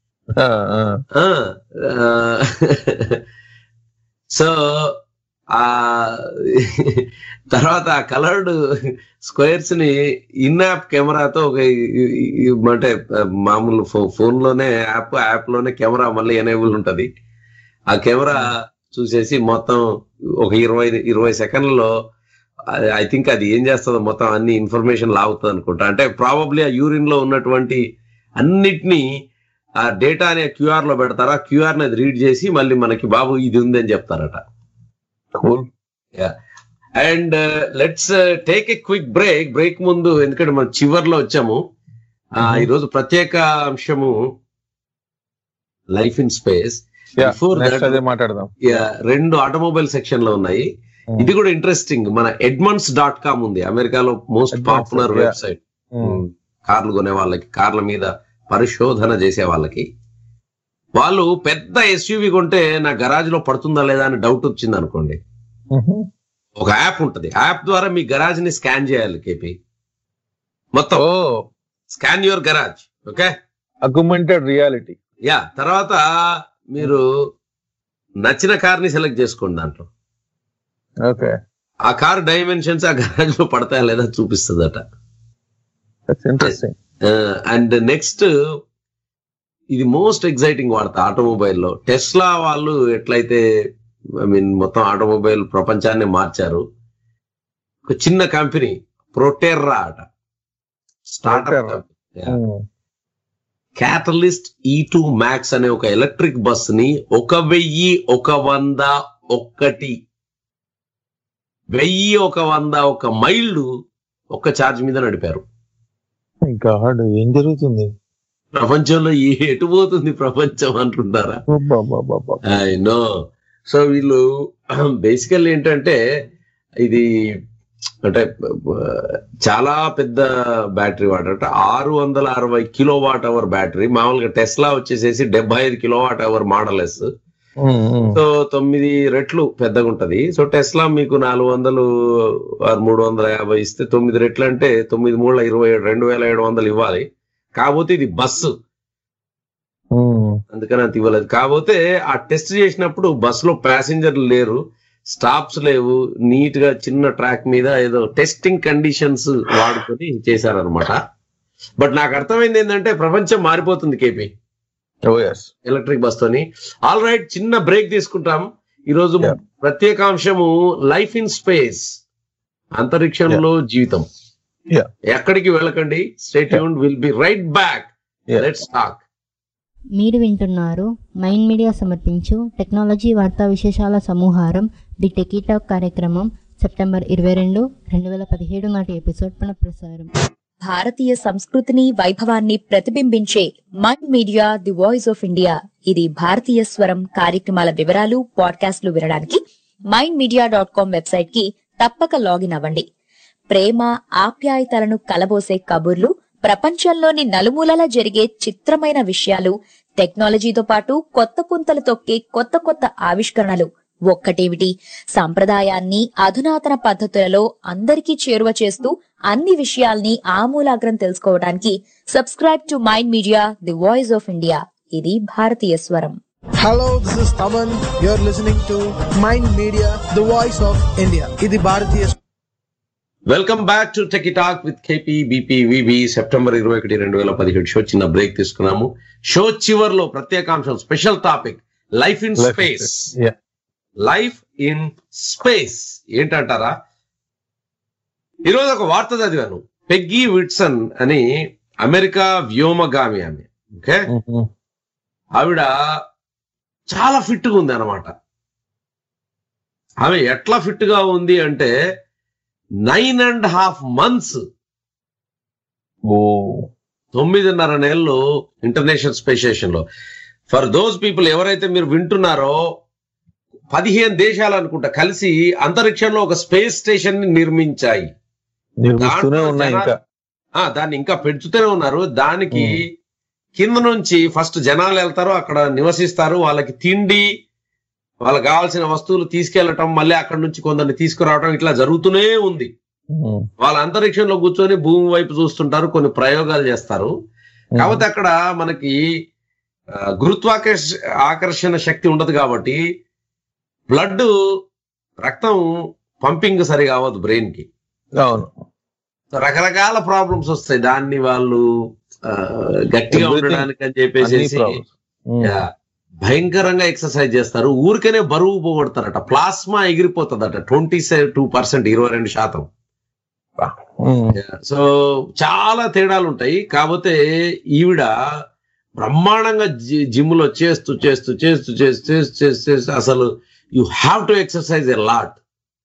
సో ఆ తర్వాత ఆ కలర్డ్ స్క్వేర్స్ ని ఇన్ యాప్ కెమెరాతో ఒక అంటే మామూలు ఫోన్ లోనే యాప్ యాప్ లోనే కెమెరా మళ్ళీ ఎనేబుల్ ఉంటది ఆ కెమెరా చూసేసి మొత్తం ఒక ఇరవై ఇరవై సెకండ్లలో ఐ థింక్ అది ఏం చేస్తుందో మొత్తం అన్ని ఇన్ఫర్మేషన్ లాగుతుంది అనుకుంటా అంటే ప్రాబబ్లీ ఆ యూరిన్ లో ఉన్నటువంటి అన్నిటినీ ఆ డేటాని క్యూఆర్ లో పెడతారా క్యూఆర్ ని రీడ్ చేసి మళ్ళీ మనకి బాబు ఇది ఉంది అని చెప్తారట and let's take a quick break break ముందు ఎందుకంటే మనం చివర్లో వచ్చాము ఈరోజు ప్రత్యేక అంశము లైఫ్ ఇన్ స్పేస్ బిఫోర్ మాట్లాడదాం రెండు ఆటోమొబైల్ సెక్షన్ లో ఉన్నాయి ఇది కూడా ఇంట్రెస్టింగ్ మన ఎడ్మండ్స్ డాట్ కామ్ ఉంది అమెరికాలో మోస్ట్ పాపులర్ వెబ్సైట్ కార్లు కొనే వాళ్ళకి కార్ల మీద పరిశోధన చేసే వాళ్ళకి వాళ్ళు పెద్ద ఎస్యూవి కొంటే నా గరాజ్ లో పడుతుందా లేదా అని డౌట్ వచ్చింది అనుకోండి ఒక యాప్ ఉంటది యాప్ ద్వారా మీ గరాజ్ ని స్కాన్ చేయాలి కేపీ మొత్తం scan your garage okay augmented reality yeah తర్వాత మీరు నచ్చిన కార్ ని సెలెక్ట్ చేసుకోండి దాంట్లో ఓకే ఆ కార్ డైమెన్షన్స్ ఆ గరాజ్ లో పడతాయా లేదా చూపిస్తుందట ఇంట్రెస్టింగ్ అండ్ నెక్స్ట్ ఇది మోస్ట్ ఎగ్జైటింగ్ వార్త ఆటోమొబైల్లో టెస్లా వాళ్ళు ఎట్లయితే ఐ మీన్ మొత్తం ఆటోమొబైల్ ప్రపంచాన్ని మార్చారు ఒక చిన్న కంపెనీ ప్రొటెర్రా అట startup Catalyst E two Max అనే ఒక ఎలక్ట్రిక్ బస్ ని ఒక వెయ్యి ఒక వంద ఒక్కటి వెయ్యి ఒక వంద ఒక మైళ్ళు ఒక్క ఛార్జ్ మీద నడిపారు గాడ్ ఏం జరుగుతుంది ప్రపంచంలో ఏ- ఎటు పోతుంది ప్రపంచం అంటుంటారా అబ్బబ్బబ్బబ్బ. ఐ నో సో వీళ్ళు బేసికల్ ఏంటంటే ఇది అంటే ఆ, చాలా పెద్ద బ్యాటరీ వాడట ఆరు వందల అరవై కిలో వాట్ అవర్ బ్యాటరీ మామూలుగా టెస్లా వచ్చేసేసి డెబ్బై ఐదు kilowatt hour model S um, um. So తొమ్మిది రెట్లు పెద్దగా ఉంటది సో టెస్లా మీకు నాలుగు వందలు ఆరు మూడు వందల యాభై ఇస్తే తొమ్మిది రెట్లు అంటే తొమ్మిది మూడు ఇరవై ఏడు రెండు వేల ఏడు వందలు ఇవ్వాలి కాకపోతే ఇది బస్సు ఉమ్. అందుకని అంత ఇవ్వలేదు కాకపోతే ఆ టెస్ట్ చేసినప్పుడు బస్ లో ప్యాసింజర్లు లేరు స్టాప్స్ లేవు నీట్ గా చిన్న ట్రాక్ మీద ఏదో టెస్టింగ్ కండిషన్స్ వాడుకొని చేశారనమాట బట్ నాకు అర్థమైంది ఏంటంటే ప్రపంచం మారిపోతుంది KP oh yes electric bus తోని ఆల్ రైట్ చిన్న బ్రేక్ తీసుకుంటాం ఈ రోజు Yeah. ప్రత్యేకాంశము లైఫ్ ఇన్ స్పేస్ అంతరిక్షంలో జీవితం Yeah. ఎక్కడికి వెళ్ళకండి స్టేట్ will be right back Yeah. Let's talk మీరు వింటున్నారు మైండ్ మీడియా సమర్పించు టెక్నాలజీ వార్తా విశేషాల సమూహారం ది టెకీటాక్ కార్యక్రమం సెప్టెంబర్ ఇరవై రెండు రెండు వేల పదిహేడు నాటి ఎపిసోడ్ పునఃప్రసారం భారతీయ సంస్కృతిని వైభవాన్ని ప్రతిబింబించే Mind Media the voice of India ఇది భారతీయ స్వరం కార్యక్రమాల వివరాలు పాడ్కాస్ట్లు వినడానికి Mind media dot com website కి తప్పక లాగిన్ అవ్వండి ప్రేమ ఆప్యాయతలను కలబోసే కబుర్లు ప్రపంచంలోని నలుమూలలా జరిగే చిత్రమైన విషయాలు టెక్నాలజీతో పాటు కొత్త పుంతలు తొక్కే కొత్త కొత్త ఆవిష్కరణలు ఒక్కటేమిటి సంప్రదాయాన్ని అధునాతన పద్ధతులలో అందరికీ చేరువ చేస్తూ అన్ని విషయాల్ని ఆమూలాగ్రం తెలుసుకోవడానికి subscribe to Mind Media the voice of India ఇది భారతీయ స్వరం Hello, this is Taman. You're listening to Mind Media, the voice of India. ఇది భారతీయ welcome back to tech talk with KP BP VB September ఇరవై ఒకటి రెండు వేల పదిహేడు షో చిన్న బ్రేక్ తీసుకున్నాము షో చివర్లో ప్రత్యేకాంశం special topic life in space Yeah. Life in space ఏంటంటారా ఈరోజు ఒక వార్త చదివాను పెగ్గీ విట్సన్ అని అమెరికా వ్యోమగామి ఆమె ఓకే ఉమ్, ఆవిడ చాలా ఫిట్ గా ఉంది అనమాట ఆమె ఎట్లా ఫిట్ గా ఉంది అంటే nine and half months oh తొమ్మిదిన్నర నెలలు ఇంటర్నేషనల్ స్పేస్ స్టేషన్ లో ఫర్ దోస్ పీపుల్ ఎవరైతే మీరు వింటున్నారో పదిహేను దేశాలు అనుకుంటా కలిసి అంతరిక్షంలో ఒక స్పేస్ స్టేషన్ ని నిర్మించాయి నిర్మిస్తూనే దాంట్లో ఉన్నాయి జనాలు- ఇంకా ఆ దాన్ని ఇంకా పెంచుతూనే ఉన్నారు దానికి కింద నుంచి ఫస్ట్ జనాలు వెళ్తారు అక్కడ నివసిస్తారు వాళ్ళకి తిండి వాళ్ళకి కావాల్సిన వస్తువులు తీసుకెళ్లటం మళ్ళీ అక్కడ నుంచి కొందరిని తీసుకురావడం ఇట్లా జరుగుతూనే ఉంది ఉమ్, వాళ్ళ అంతరిక్షంలో కూర్చొని భూమి వైపు చూస్తుంటారు కొన్ని ప్రయోగాలు చేస్తారు కాకపోతే అక్కడ మనకి ఆ, గురుత్వాకర్ష ఆకర్షణ శక్తి ఉండదు కాబట్టి బ్లడ్ రక్తం పంపింగ్ సరిగా అవ్వదు బ్రెయిన్ కి అవును సో రకరకాల ప్రాబ్లమ్స్ వస్తాయి దాన్ని వాళ్ళు ఆ, గట్టిగా Everything. ఉండడానికి అని అన్ని చెప్పేసి problems. ఉమ్, యా, భయంకరంగా ఎక్సర్సైజ్ చేస్తారు ఊరికనే బరువు పోగొడతారట ప్లాస్మా ఎగిరిపోతుందట ట్వంటీ టూ పర్సెంట్ ఇరవై రెండు శాతం ఉమ్, సో చాలా తేడాలు ఉంటాయి కాకపోతే ఈవిడ బ్రహ్మాండంగా జి- జిమ్ లో చేస్తూ చేస్తూ చేస్తూ చేస్తూ చేస్తూ చేస్తూ చేస్తూ అసలు you have to exercise a lot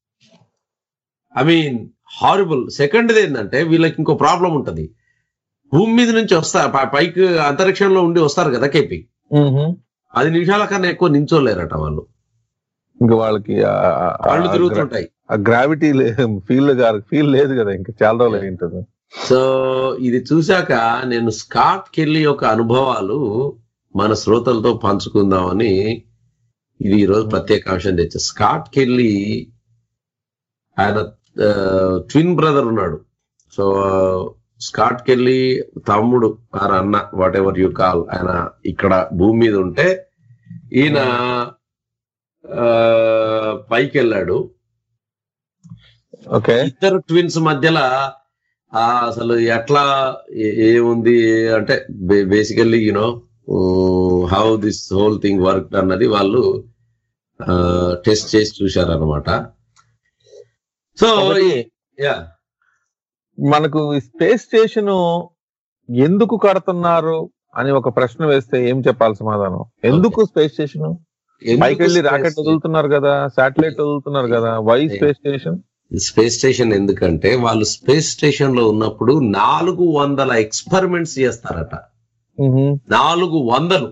I mean horrible second ఏంటంటే వీళ్ళకి ఇంకో ప్రాబ్లం ఉంటది భూమి మీద నుంచి వస్తారు పై- పైకి అంతరిక్షంలో ఉండి వస్తారు కదా కేపీ ఉమ్. పది నిమిషాల కన్నా ఎక్కువ నించోలేరట వాళ్ళు ఇంకా వాళ్ళకి ఆ- ఆ- కాళ్ళు ఆ తిరుగుతుంటాయి ఆ గ్రావిటీ ఫీల్ ఫీల్ లేదు కదా ఇంకా చాలా రోజులు అయి ఉంటుంది సో ఇది చూశాక నేను స్కాట్ కెల్లీ యొక్క అనుభవాలు మన శ్రోతలతో పంచుకుందామని ఇది ఈరోజు ప్రత్యేకాంశం తెచ్చా స్కాట్ కెల్లీ ఆయన ట్విన్ బ్రదర్ ఉన్నాడు సో స్కాట్ కెల్లీ తమ్ముడు ఆర్ అన్న వాట్ ఎవర్ యు కాల్ ఆయన ఇక్కడ భూమి మీద ఉంటే ఈయన ఆ, పైకి వెళ్ళాడు ఓకే ఇద్దరు ట్విన్స్ మధ్యలో ఆ అసలు ఎట్లా ఏ- ఏముంది అంటే basically you know how this whole thing work అన్నది వాళ్ళు టెస్ట్ చేసి చూశారనమాట సో ఒకటి, యా మనకు స్పేస్ స్టేషన్ ఎందుకు కడుతున్నారు అని ఒక ప్రశ్న వేస్తే ఏం చెప్పాలి సమాధానం ఎందుకు స్పేస్ స్టేషన్ పైకి వెళ్ళి రాకెట్ వదులుతున్నారు కదా శాటిలైట్ వదులుతున్నారు కదా why space station space station ఎందుకంటే వాళ్ళు స్పేస్ స్టేషన్ లో ఉన్నప్పుడు నాలుగు వందల ఎక్స్పెరిమెంట్స్ చేస్తారట నాలుగు వందలు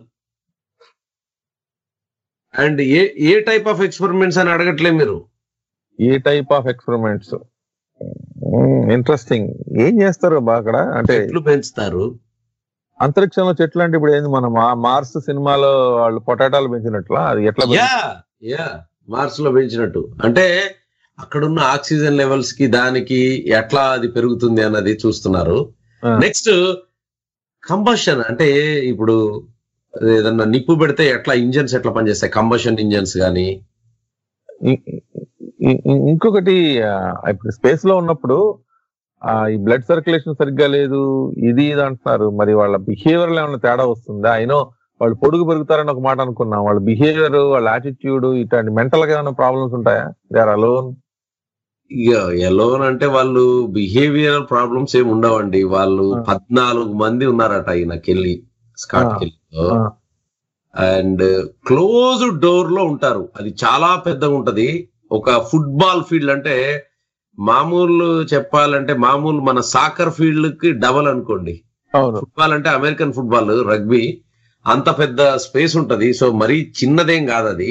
అండ్ ఏ ఏ టైప్ ఆఫ్ ఎక్స్పెరిమెంట్స్ అని అడగట్లే మీరు ఏ టైప్ ఆఫ్ ఎక్స్పెరిమెంట్స్ ఇంట్రెస్టింగ్ ఏం చేస్తారు బా అక్కడ అంటే చెట్లు పెంచుతారు అంతరిక్షంలో చెట్లు అంటే ఇప్పుడు ఏంది మన మా- మార్స్ సినిమాలో వాళ్ళు పొటాటాలు పెంచినట్లా అది ఎట్లా యా యా మార్స్ లో పెంచినట్టు అంటే అక్కడున్న ఆక్సిజన్ లెవెల్స్ కి దానికి ఎట్లా అది పెరుగుతుంది అన్నది చూస్తున్నారు నెక్స్ట్ కంబషన్ అంటే ఇప్పుడు ఏదన్నా నిప్పు పెడితే ఎట్లా ఇంజన్స్ ఎట్లా పనిచేస్తాయి కంబషన్ ఇంజన్స్ గానీ ఇ- ఇ- ఇ- ఇంకొకటి ఆ, ఇప్పుడు స్పేస్ లో ఉన్నప్పుడు ఆ, ఈ బ్లడ్ సర్క్యులేషన్ సరిగ్గా లేదు ఇది ఇది అంటున్నారు మరి వాళ్ళ బిహేవియర్ లో ఏమైనా తేడా వస్తుందా అయినో వాళ్ళు పొడుగు పెరుగుతారని ఒక మాట అనుకున్నాం వాళ్ళ బిహేవియర్ వాళ్ళ యాటిట్యూడ్ ఇట్లాంటి మెంటల్ గా ఏమైనా ప్రాబ్లమ్స్ ఉంటాయా దే ఆర్ అలోన్ ఇక ఎలోన్ అంటే వాళ్ళు బిహేవియర్ ప్రాబ్లమ్స్ ఏమి ఉండవండి వాళ్ళు పద్నాలుగు మంది ఉన్నారట ఈయనకెళ్ళి స్కాట్ ఆ. కెళ్ళిలో అండ్ క్లోజ్ డోర్ లో ఉంటారు అది చాలా పెద్దగా ఉంటది ఒక ఫుట్బాల్ ఫీల్డ్ అంటే మామూలు చెప్పాలంటే మామూలు మన సాకర్ ఫీల్డ్ కి డబల్ అనుకోండి అవును ఫుట్బాల్ అంటే అమెరికన్ ఫుట్బాల్ రగ్బీ అంత పెద్ద స్పేస్ ఉంటది సో మరీ చిన్నదేం కాదు అది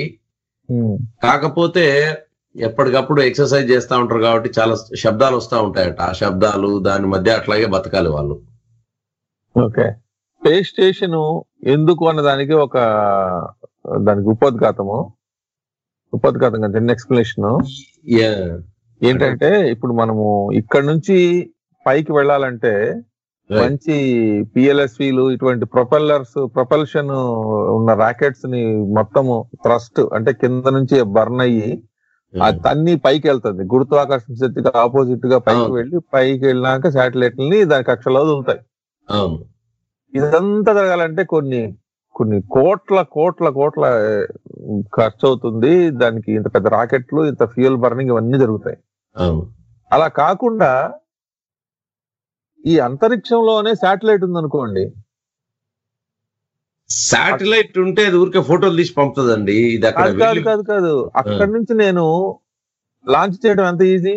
కాకపోతే ఎప్పటికప్పుడు ఎక్సర్సైజ్ చేస్తా ఉంటారు కాబట్టి చాలా శబ్దాలు వస్తా ఉంటాయట ఆ శబ్దాలు దాని మధ్య అట్లాగే బతకాలి వాళ్ళు ఓకే స్పేస్ స్టేషన్ ఎందుకు అన్న దానికి ఒక దానికి ఉపోద్ఘాతము ఉపోద్ఘాతం కదా చిన్న ఎక్స్ప్లెనేషన్ ఏంటంటే ఇప్పుడు మనము ఇక్కడ నుంచి పైకి వెళ్ళాలంటే మంచి పిఎల్ఎస్వీలు ఇటువంటి ప్రొపెల్లర్స్ ప్రొపల్షన్ ఉన్న రాకెట్స్ ని మొత్తము థ్రస్ట్ అంటే కింద నుంచి బర్న్ అయ్యి అది తన్ని పైకి వెళ్తుంది గురుత్వాకర్షణ శక్తికి ఆపోజిట్ గా పైకి వెళ్ళి పైకి వెళ్ళినాక శాటిలైట్ ని దాని కక్షలో వదులుతాయి అవును ఇదంతా జరగాలంటే కొన్ని కొన్ని కోట్ల కోట్ల కోట్ల ఏ, ఖర్చు అవుతుంది దానికి ఇంత పెద్ద రాకెట్లు ఇంత ఫ్యూయల్ బర్నింగ్ ఇవన్నీ జరుగుతాయి అవును అలా కాకుండా ఈ అంతరిక్షంలోనే శాటిలైట్ ఉందనుకోండి శాటిలైట్ ఉంటే అది ఊరికే ఫోటోలు తీసి పంపుతుందండి ఇది అక్కడ కాదు కాదు వెళ్ళి- కాదు కాదు అక్కడి నుంచి నేను లాంచ్ చేయడం ఎంత ఈజీ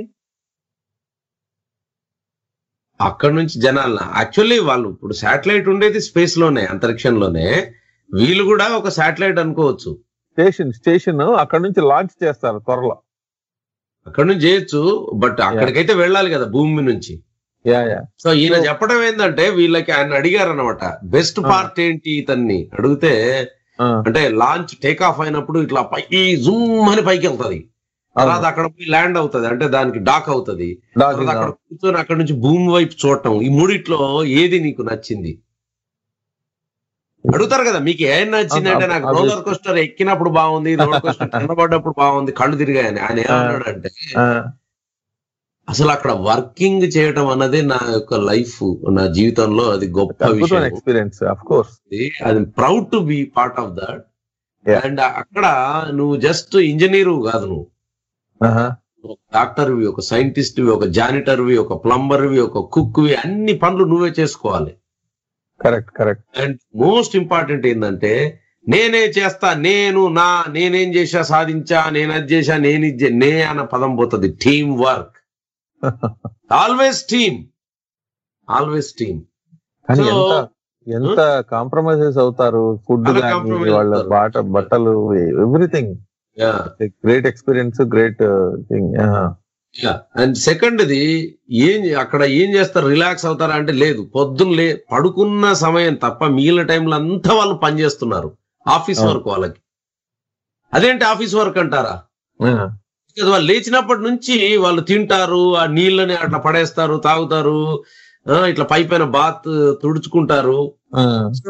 అక్కడ నుంచి జనాల యాక్చువల్లీ వాళ్ళు ఇప్పుడు శాటిలైట్ ఉండేది స్పేస్ లోనే అంతరిక్షంలోనే వీళ్ళు కూడా ఒక శాటిలైట్ అనుకోవచ్చు స్టేషన్ స్టేషన్ అక్కడ నుంచి లాంచ్ చేస్తారు త్వరలో అక్కడ నుంచి చేయొచ్చు బట్ అక్కడికైతే వెళ్ళాలి కదా భూమి నుంచి యా యా సో ఈయన చెప్పడం ఏంటంటే వీళ్ళకి ఆయన అడిగారు అనమాట బెస్ట్ పార్ట్ ఏంటి ఇతన్ని అడిగితే అంటే లాంచ్ టేక్ ఆఫ్ అయినప్పుడు ఇట్లా పైకి జూమ్ అని పైకి వెళ్తది తర్వాత అక్కడ పోయి ల్యాండ్ అవుతది అంటే దానికి డాక్ అవుతది తర్వాత అక్కడ కూర్చొని అక్కడ నుంచి భూమి వైపు చూడటం ఈ మూడిట్లో ఏది నీకు నచ్చింది అడుగుతారు కదా మీకు ఏం నచ్చింది అంటే నాకు Obviously. రోలర్ కోస్టర్ ఎక్కినప్పుడు బాగుంది రోలర్ కోస్టర్ కిందపడ్డప్పుడు బాగుంది కళ్ళు తిరిగాయని ఆయన ఏమన్నాడంటే అసలు అక్కడ వర్కింగ్ చేయడం అన్నదే నా యొక్క లైఫ్ నా జీవితంలో అది గొప్ప అద్భుతమైన విషయం ఎక్స్పీరియన్స్ అఫ్ కోర్స్ అది proud to be part of that and అక్కడ నువ్వు జస్ట్ ఇంజనీర్ కాదు నువ్వు ఒక డాక్టర్వి ఒక సైంటిస్ట్వి ఒక జానిటర్వి ఒక ప్లంబర్వి ఒక కుక్వి అన్ని పనులు నువ్వే చేసుకోవాలి correct correct and most important ఏంటంటే నేనే చేస్తా నేను నా నేనేం చేశా సాధించా నేను అది చేశా నేను ఇది చే- నే అన్న పదం పోతుంది team work always team always team కానీ So, ఎంత ఎంత కాంప్రమైజెస్ అవుతారు ఫుడ్ చాలా కానీ compromise వాళ్ళ అవుతారు. బాట బట్టలు everything great experience great thing and second the ఏం అక్కడ ఏం చేస్తారు రిలాక్స్ అవుతారా అంటే లేదు పొద్దున్న లే పడుకున్న సమయం తప్ప మిగిలిన టైంలో అంతా వాళ్ళు పనిచేస్తున్నారు ఆఫీస్ అవును. వర్క్ వాళ్ళకి అదేంటి ఆఫీస్ వర్క్ అంటారా Because వాళ్ళు లేచినప్పటి నుంచి వాళ్ళు తింటారు ఆ నీళ్ళని అట్లా పడేస్తారు తాగుతారు ఆ, ఇట్లా పై పైన బాత్ తుడుచుకుంటారు సో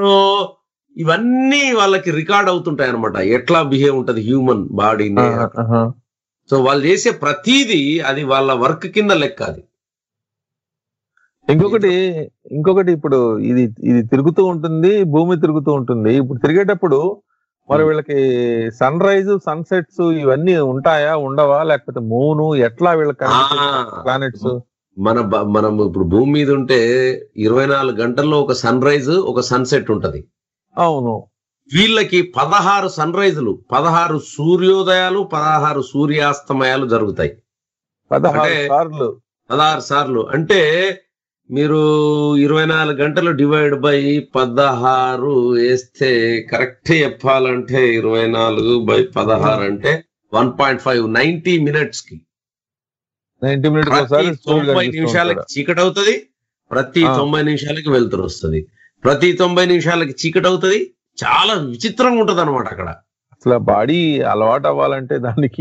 ఇవన్నీ వాళ్ళకి రికార్డ్ అవుతుంటాయి అనమాట ఎట్లా బిహేవ్ ఉంటది హ్యూమన్ బాడీని సో వాళ్ళు చేసే ప్రతీది అది వాళ్ళ వర్క్ కింద లెక్క అది ఇంకొకటి ఇంకొకటి ఇప్పుడు ఇది ఇది తిరుగుతూ ఉంటుంది భూమి తిరుగుతూ ఉంటుంది ఇప్పుడు తిరిగేటప్పుడు మరి వీళ్ళకి సన్ రైజ్ సన్సెట్స్ ఇవన్నీ ఉంటాయా ఉండవా లేకపోతే మూను ఎట్లా వీళ్ళకి ప్లానెట్స్ మన బ- మనం ఇప్పుడు భూమి మీద ఉంటే ఇరవై నాలుగు గంటల్లో ఒక సన్ రైజ్ ఒక సన్సెట్ ఉంటది అవును వీళ్ళకి పదహారు సన్ రైజులు పదహారు సూర్యోదయాలు పదహారు సూర్యాస్తమయాలు జరుగుతాయి పదహారు అంటే- సార్లు పదహారు సార్లు అంటే మీరు ఇరవై నాలుగు గంటలు డివైడ్ బై పదహారు వేస్తే కరెక్ట్ చెప్పాలంటే ఇరవై నాలుగు బై పదహారు అంటే one point five ninety minutes కి నైన్టీ మినిట్స్ ప్రతి ఒకసారి సూర్యుడు తొంభై కనిపిస్తూ నిమిషాలకి ఉంటాడు. చీకటి అవుతుంది ప్రతి ఆ. తొంభై నిమిషాలకి వెలుతురు వస్తుంది ప్రతి తొంభై నిమిషాలకి చీకటి అవుతుంది చాలా విచిత్రంగా ఉంటది అనమాట అక్కడ అసలు బాడీ అలవాటు అవ్వాలంటే దానికి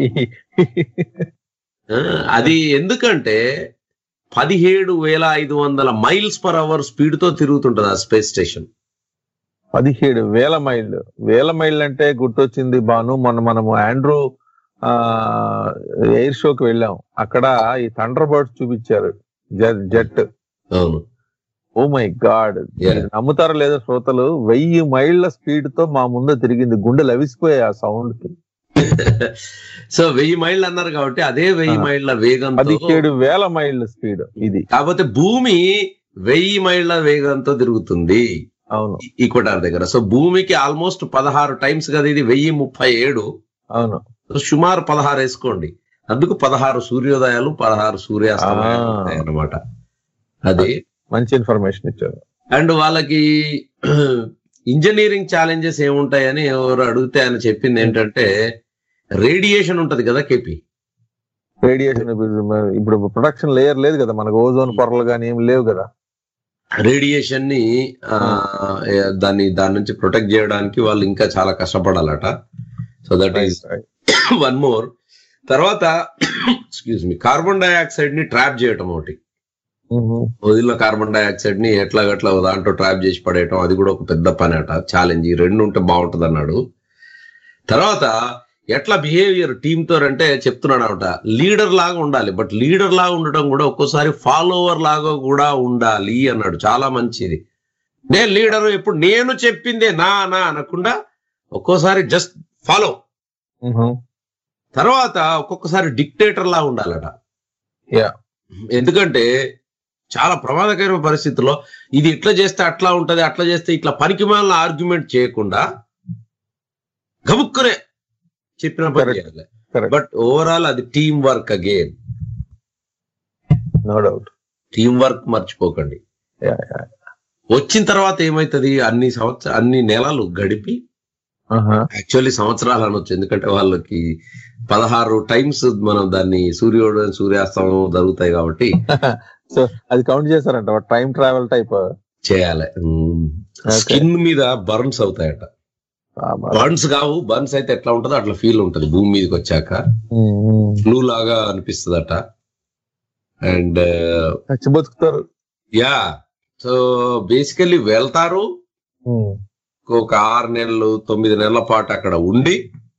ఆ, అది ఎందుకంటే పదిహేడు వేల ఐదు వందల మైల్స్ పర్ అవర్ స్పీడ్ తో తిరుగుతుంటది ఆ స్పేస్ స్టేషన్ పదిహేడు వేల మైళ్ళు వేల మైళ్ళు అంటే గుర్తొచ్చింది బాను మొన్న మనము ఆండ్రూ ఆ ఎయిర్ షోకి వెళ్ళాం అక్కడ ఈ థండర్ బర్డ్స్ చూపించారు జెట్ అవును ఓ మై గాడ్ Yeah. నమ్ముతారో లేదో శ్రోతలు వెయ్యి మైళ్ళ స్పీడ్ తో మా ముందు తిరిగింది గుండె లవిసిపోయాయి ఆ సౌండ్ కి సో వెయ్యి మైళ్ళు అన్నారు కాబట్టి అదే వెయ్యి ఆ. మైళ్ళ వేగంతో పదిహేడు వేల మైళ్ళ స్పీడ్ ఇది కాకపోతే భూమి వెయ్యి మైళ్ళ వేగంతో తిరుగుతుంది అవును ఈక్వటార్ దగ్గర సో భూమికి ఆల్మోస్ట్ పదహారు టైమ్స్ కదా ఇది వెయ్యి ముప్పై ఏడు అవును సో సుమారు పదహారు వేసుకోండి అందుకు పదహారు సూర్యోదయాలు పదహారు సూర్యాస్తమయాలు ఆ. అనమాట అది మంచి ఇన్ఫర్మేషన్ ఇచ్చారు అండ్ వాళ్ళకి ఇంజనీరింగ్ ఛాలెంజెస్ ఏముంటాయని ఎవరు అడిగితే ఆయన చెప్పింది ఏంటంటే రేడియేషన్ ఉంటది కదా కేపీ రేడియేషన్ ఇప్పుడు ప్రొడక్షన్ లేయర్ లేదు కదా మనకు ఓజోన్ పొరలు కానీ ఏం లేవు కదా రేడియేషన్ ని ఆ, ఏ, దాన్ని దాని నుంచి ప్రొటెక్ట్ చేయడానికి వాళ్ళు ఇంకా చాలా కష్టపడాలట so that is one more తర్వాత ఎక్స్క్యూజ్ మీ కార్బన్ డైఆక్సైడ్ ని ట్రాప్ చేయటం ఒకటి వదిలిన కార్బన్ డైఆక్సైడ్ ని ఎట్లా గట్లా ఓ దాంట్లో ట్రాప్ చేసి పడేయటం అది కూడా ఒక పెద్ద పని అట ఛాలెంజ్ ఈ రెండు ఉంటే బాగుంటది అన్నాడు తర్వాత ఎట్లా బిహేవియర్ టీమ్ తో అంటే చెప్తున్నాడు అనమాట లీడర్ లాగా ఉండాలి బట్ లీడర్ లాగా ఉండటం కూడా ఒక్కోసారి ఫాలోవర్ లాగా కూడా ఉండాలి అన్నాడు చాలా మంచిది నేను లీడర్ ఇప్పుడు నేను చెప్పిందే నా నా అనకుండా ఒక్కోసారి జస్ట్ ఫాలో తర్వాత ఒక్కొక్కసారి డిక్టేటర్ లా ఉండాలట యా ఎందుకంటే చాలా ప్రమాదకరమైన పరిస్థితుల్లో ఇది ఇట్లా చేస్తే అట్లా ఉంటది అట్లా చేస్తే ఇట్లా పనికి మాలిన ఆర్గ్యుమెంట్ చేయకుండా గబుక్కునే చెప్పిన పని చేయాలి బట్ ఓవరాల్ అది team work again no doubt team work మర్చిపోకండి వచ్చిన తర్వాత ఏమైతది అన్ని సంవత్సర అన్ని నెలలు గడిపి యాక్చువల్లీ సంవత్సరాలు అనొచ్చు ఎందుకంటే వాళ్ళకి పదహారు టైమ్స్ మనం దాన్ని సూర్యోదయం సూర్యాస్తమం జరుగుతాయి కాబట్టి సో అది కౌంట్ చేశారంట టైం ట్రావెల్ టైప్ చేయాలి స్కిన్ మీద బర్న్స్ అవుతాయట బర్న్స్ కావు బర్న్స్ అయితే ఎట్లా ఉంటుందో అట్లా ఫీల్ ఉంటది భూమి మీదకి వచ్చాక ఫ్లూ లాగా అనిపిస్తుందట అండ్ చచ్చి బతుకుతారు యా సో బేసికల్లీ వెళ్తారు ఒక ఆరు నెలలు తొమ్మిది నెలల పాటు అక్కడ ఉండి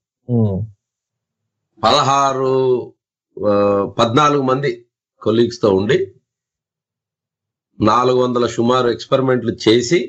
పదహారు ఆ, పద్నాలుగు మంది కొలీగ్స్ తో ఉండి నాలుగు వందల సుమారు ఎక్స్పెరిమెంట్లు చేసి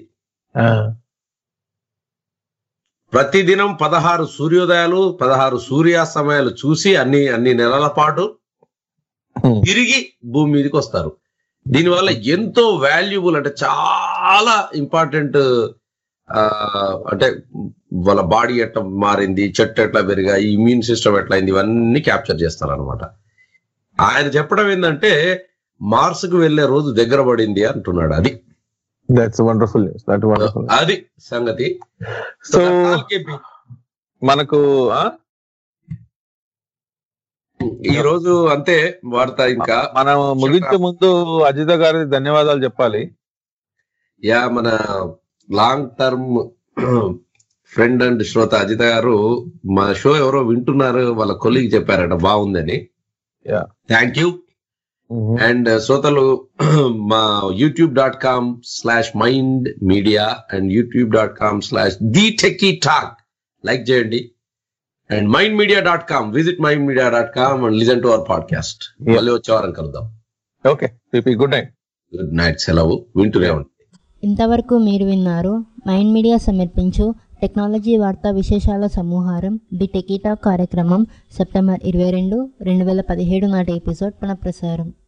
ప్రతిదినం పదహారు సూర్యోదయాలు పదహారు సూర్యాస్తమయాలు చూసి అన్ని అన్ని నెలల పాటు తిరిగి భూమి మీదకి వస్తారు దీనివల్ల ఎంతో వాల్యుబుల్ అంటే చాలా ఇంపార్టెంట్ అంటే వాళ్ళ బాడీ ఎట్లా మారింది చెట్టు ఎట్లా పెరిగాయి ఇమ్యూన్ సిస్టమ్ ఎట్లా అయింది ఇవన్నీ క్యాప్చర్ చేస్తారు అనమాట ఆయన చెప్పడం ఏంటంటే మార్స్ కు వెళ్లే రోజు దగ్గర పడింది అంటున్నాడు అది that's wonderful news that wonderful అది సంగతి సో మనకు ఆ? ఈ రోజు అంతే వార్త ఇంకా మనం ముగించే ముందు అజిత గారి ధన్యవాదాలు చెప్పాలి యా మన లాంగ్ టర్మ్ ఫ్రెండ్ అండ్ శ్రోత అజిత గారు మా షో ఎవరో వింటున్నారు వాళ్ళ కొలీగ్ చెప్పారట బాగుందని యా థ్యాంక్ యూ అండ్ శ్రోతలు మా YouTube dot com slash mind media and YouTube dot com slash the techie talk like చేయండి and mind media dot com visit mind media dot com and listen to our podcast మళ్ళీ వచ్చే వారం కలుద్దాం okay పీపీ good night good night సెలవు వింటూనే ఉండండి ఇంతవరకు మీరు విన్నారు మైండ్ మీడియా సమర్పించు టెక్నాలజీ వార్తా విశేషాల సమూహారం ది టెకీటా కార్యక్రమం సెప్టెంబర్ ఇరవై రెండు రెండు వేల పదిహేడు నాటి ఎపిసోడ్ పునఃప్రసారం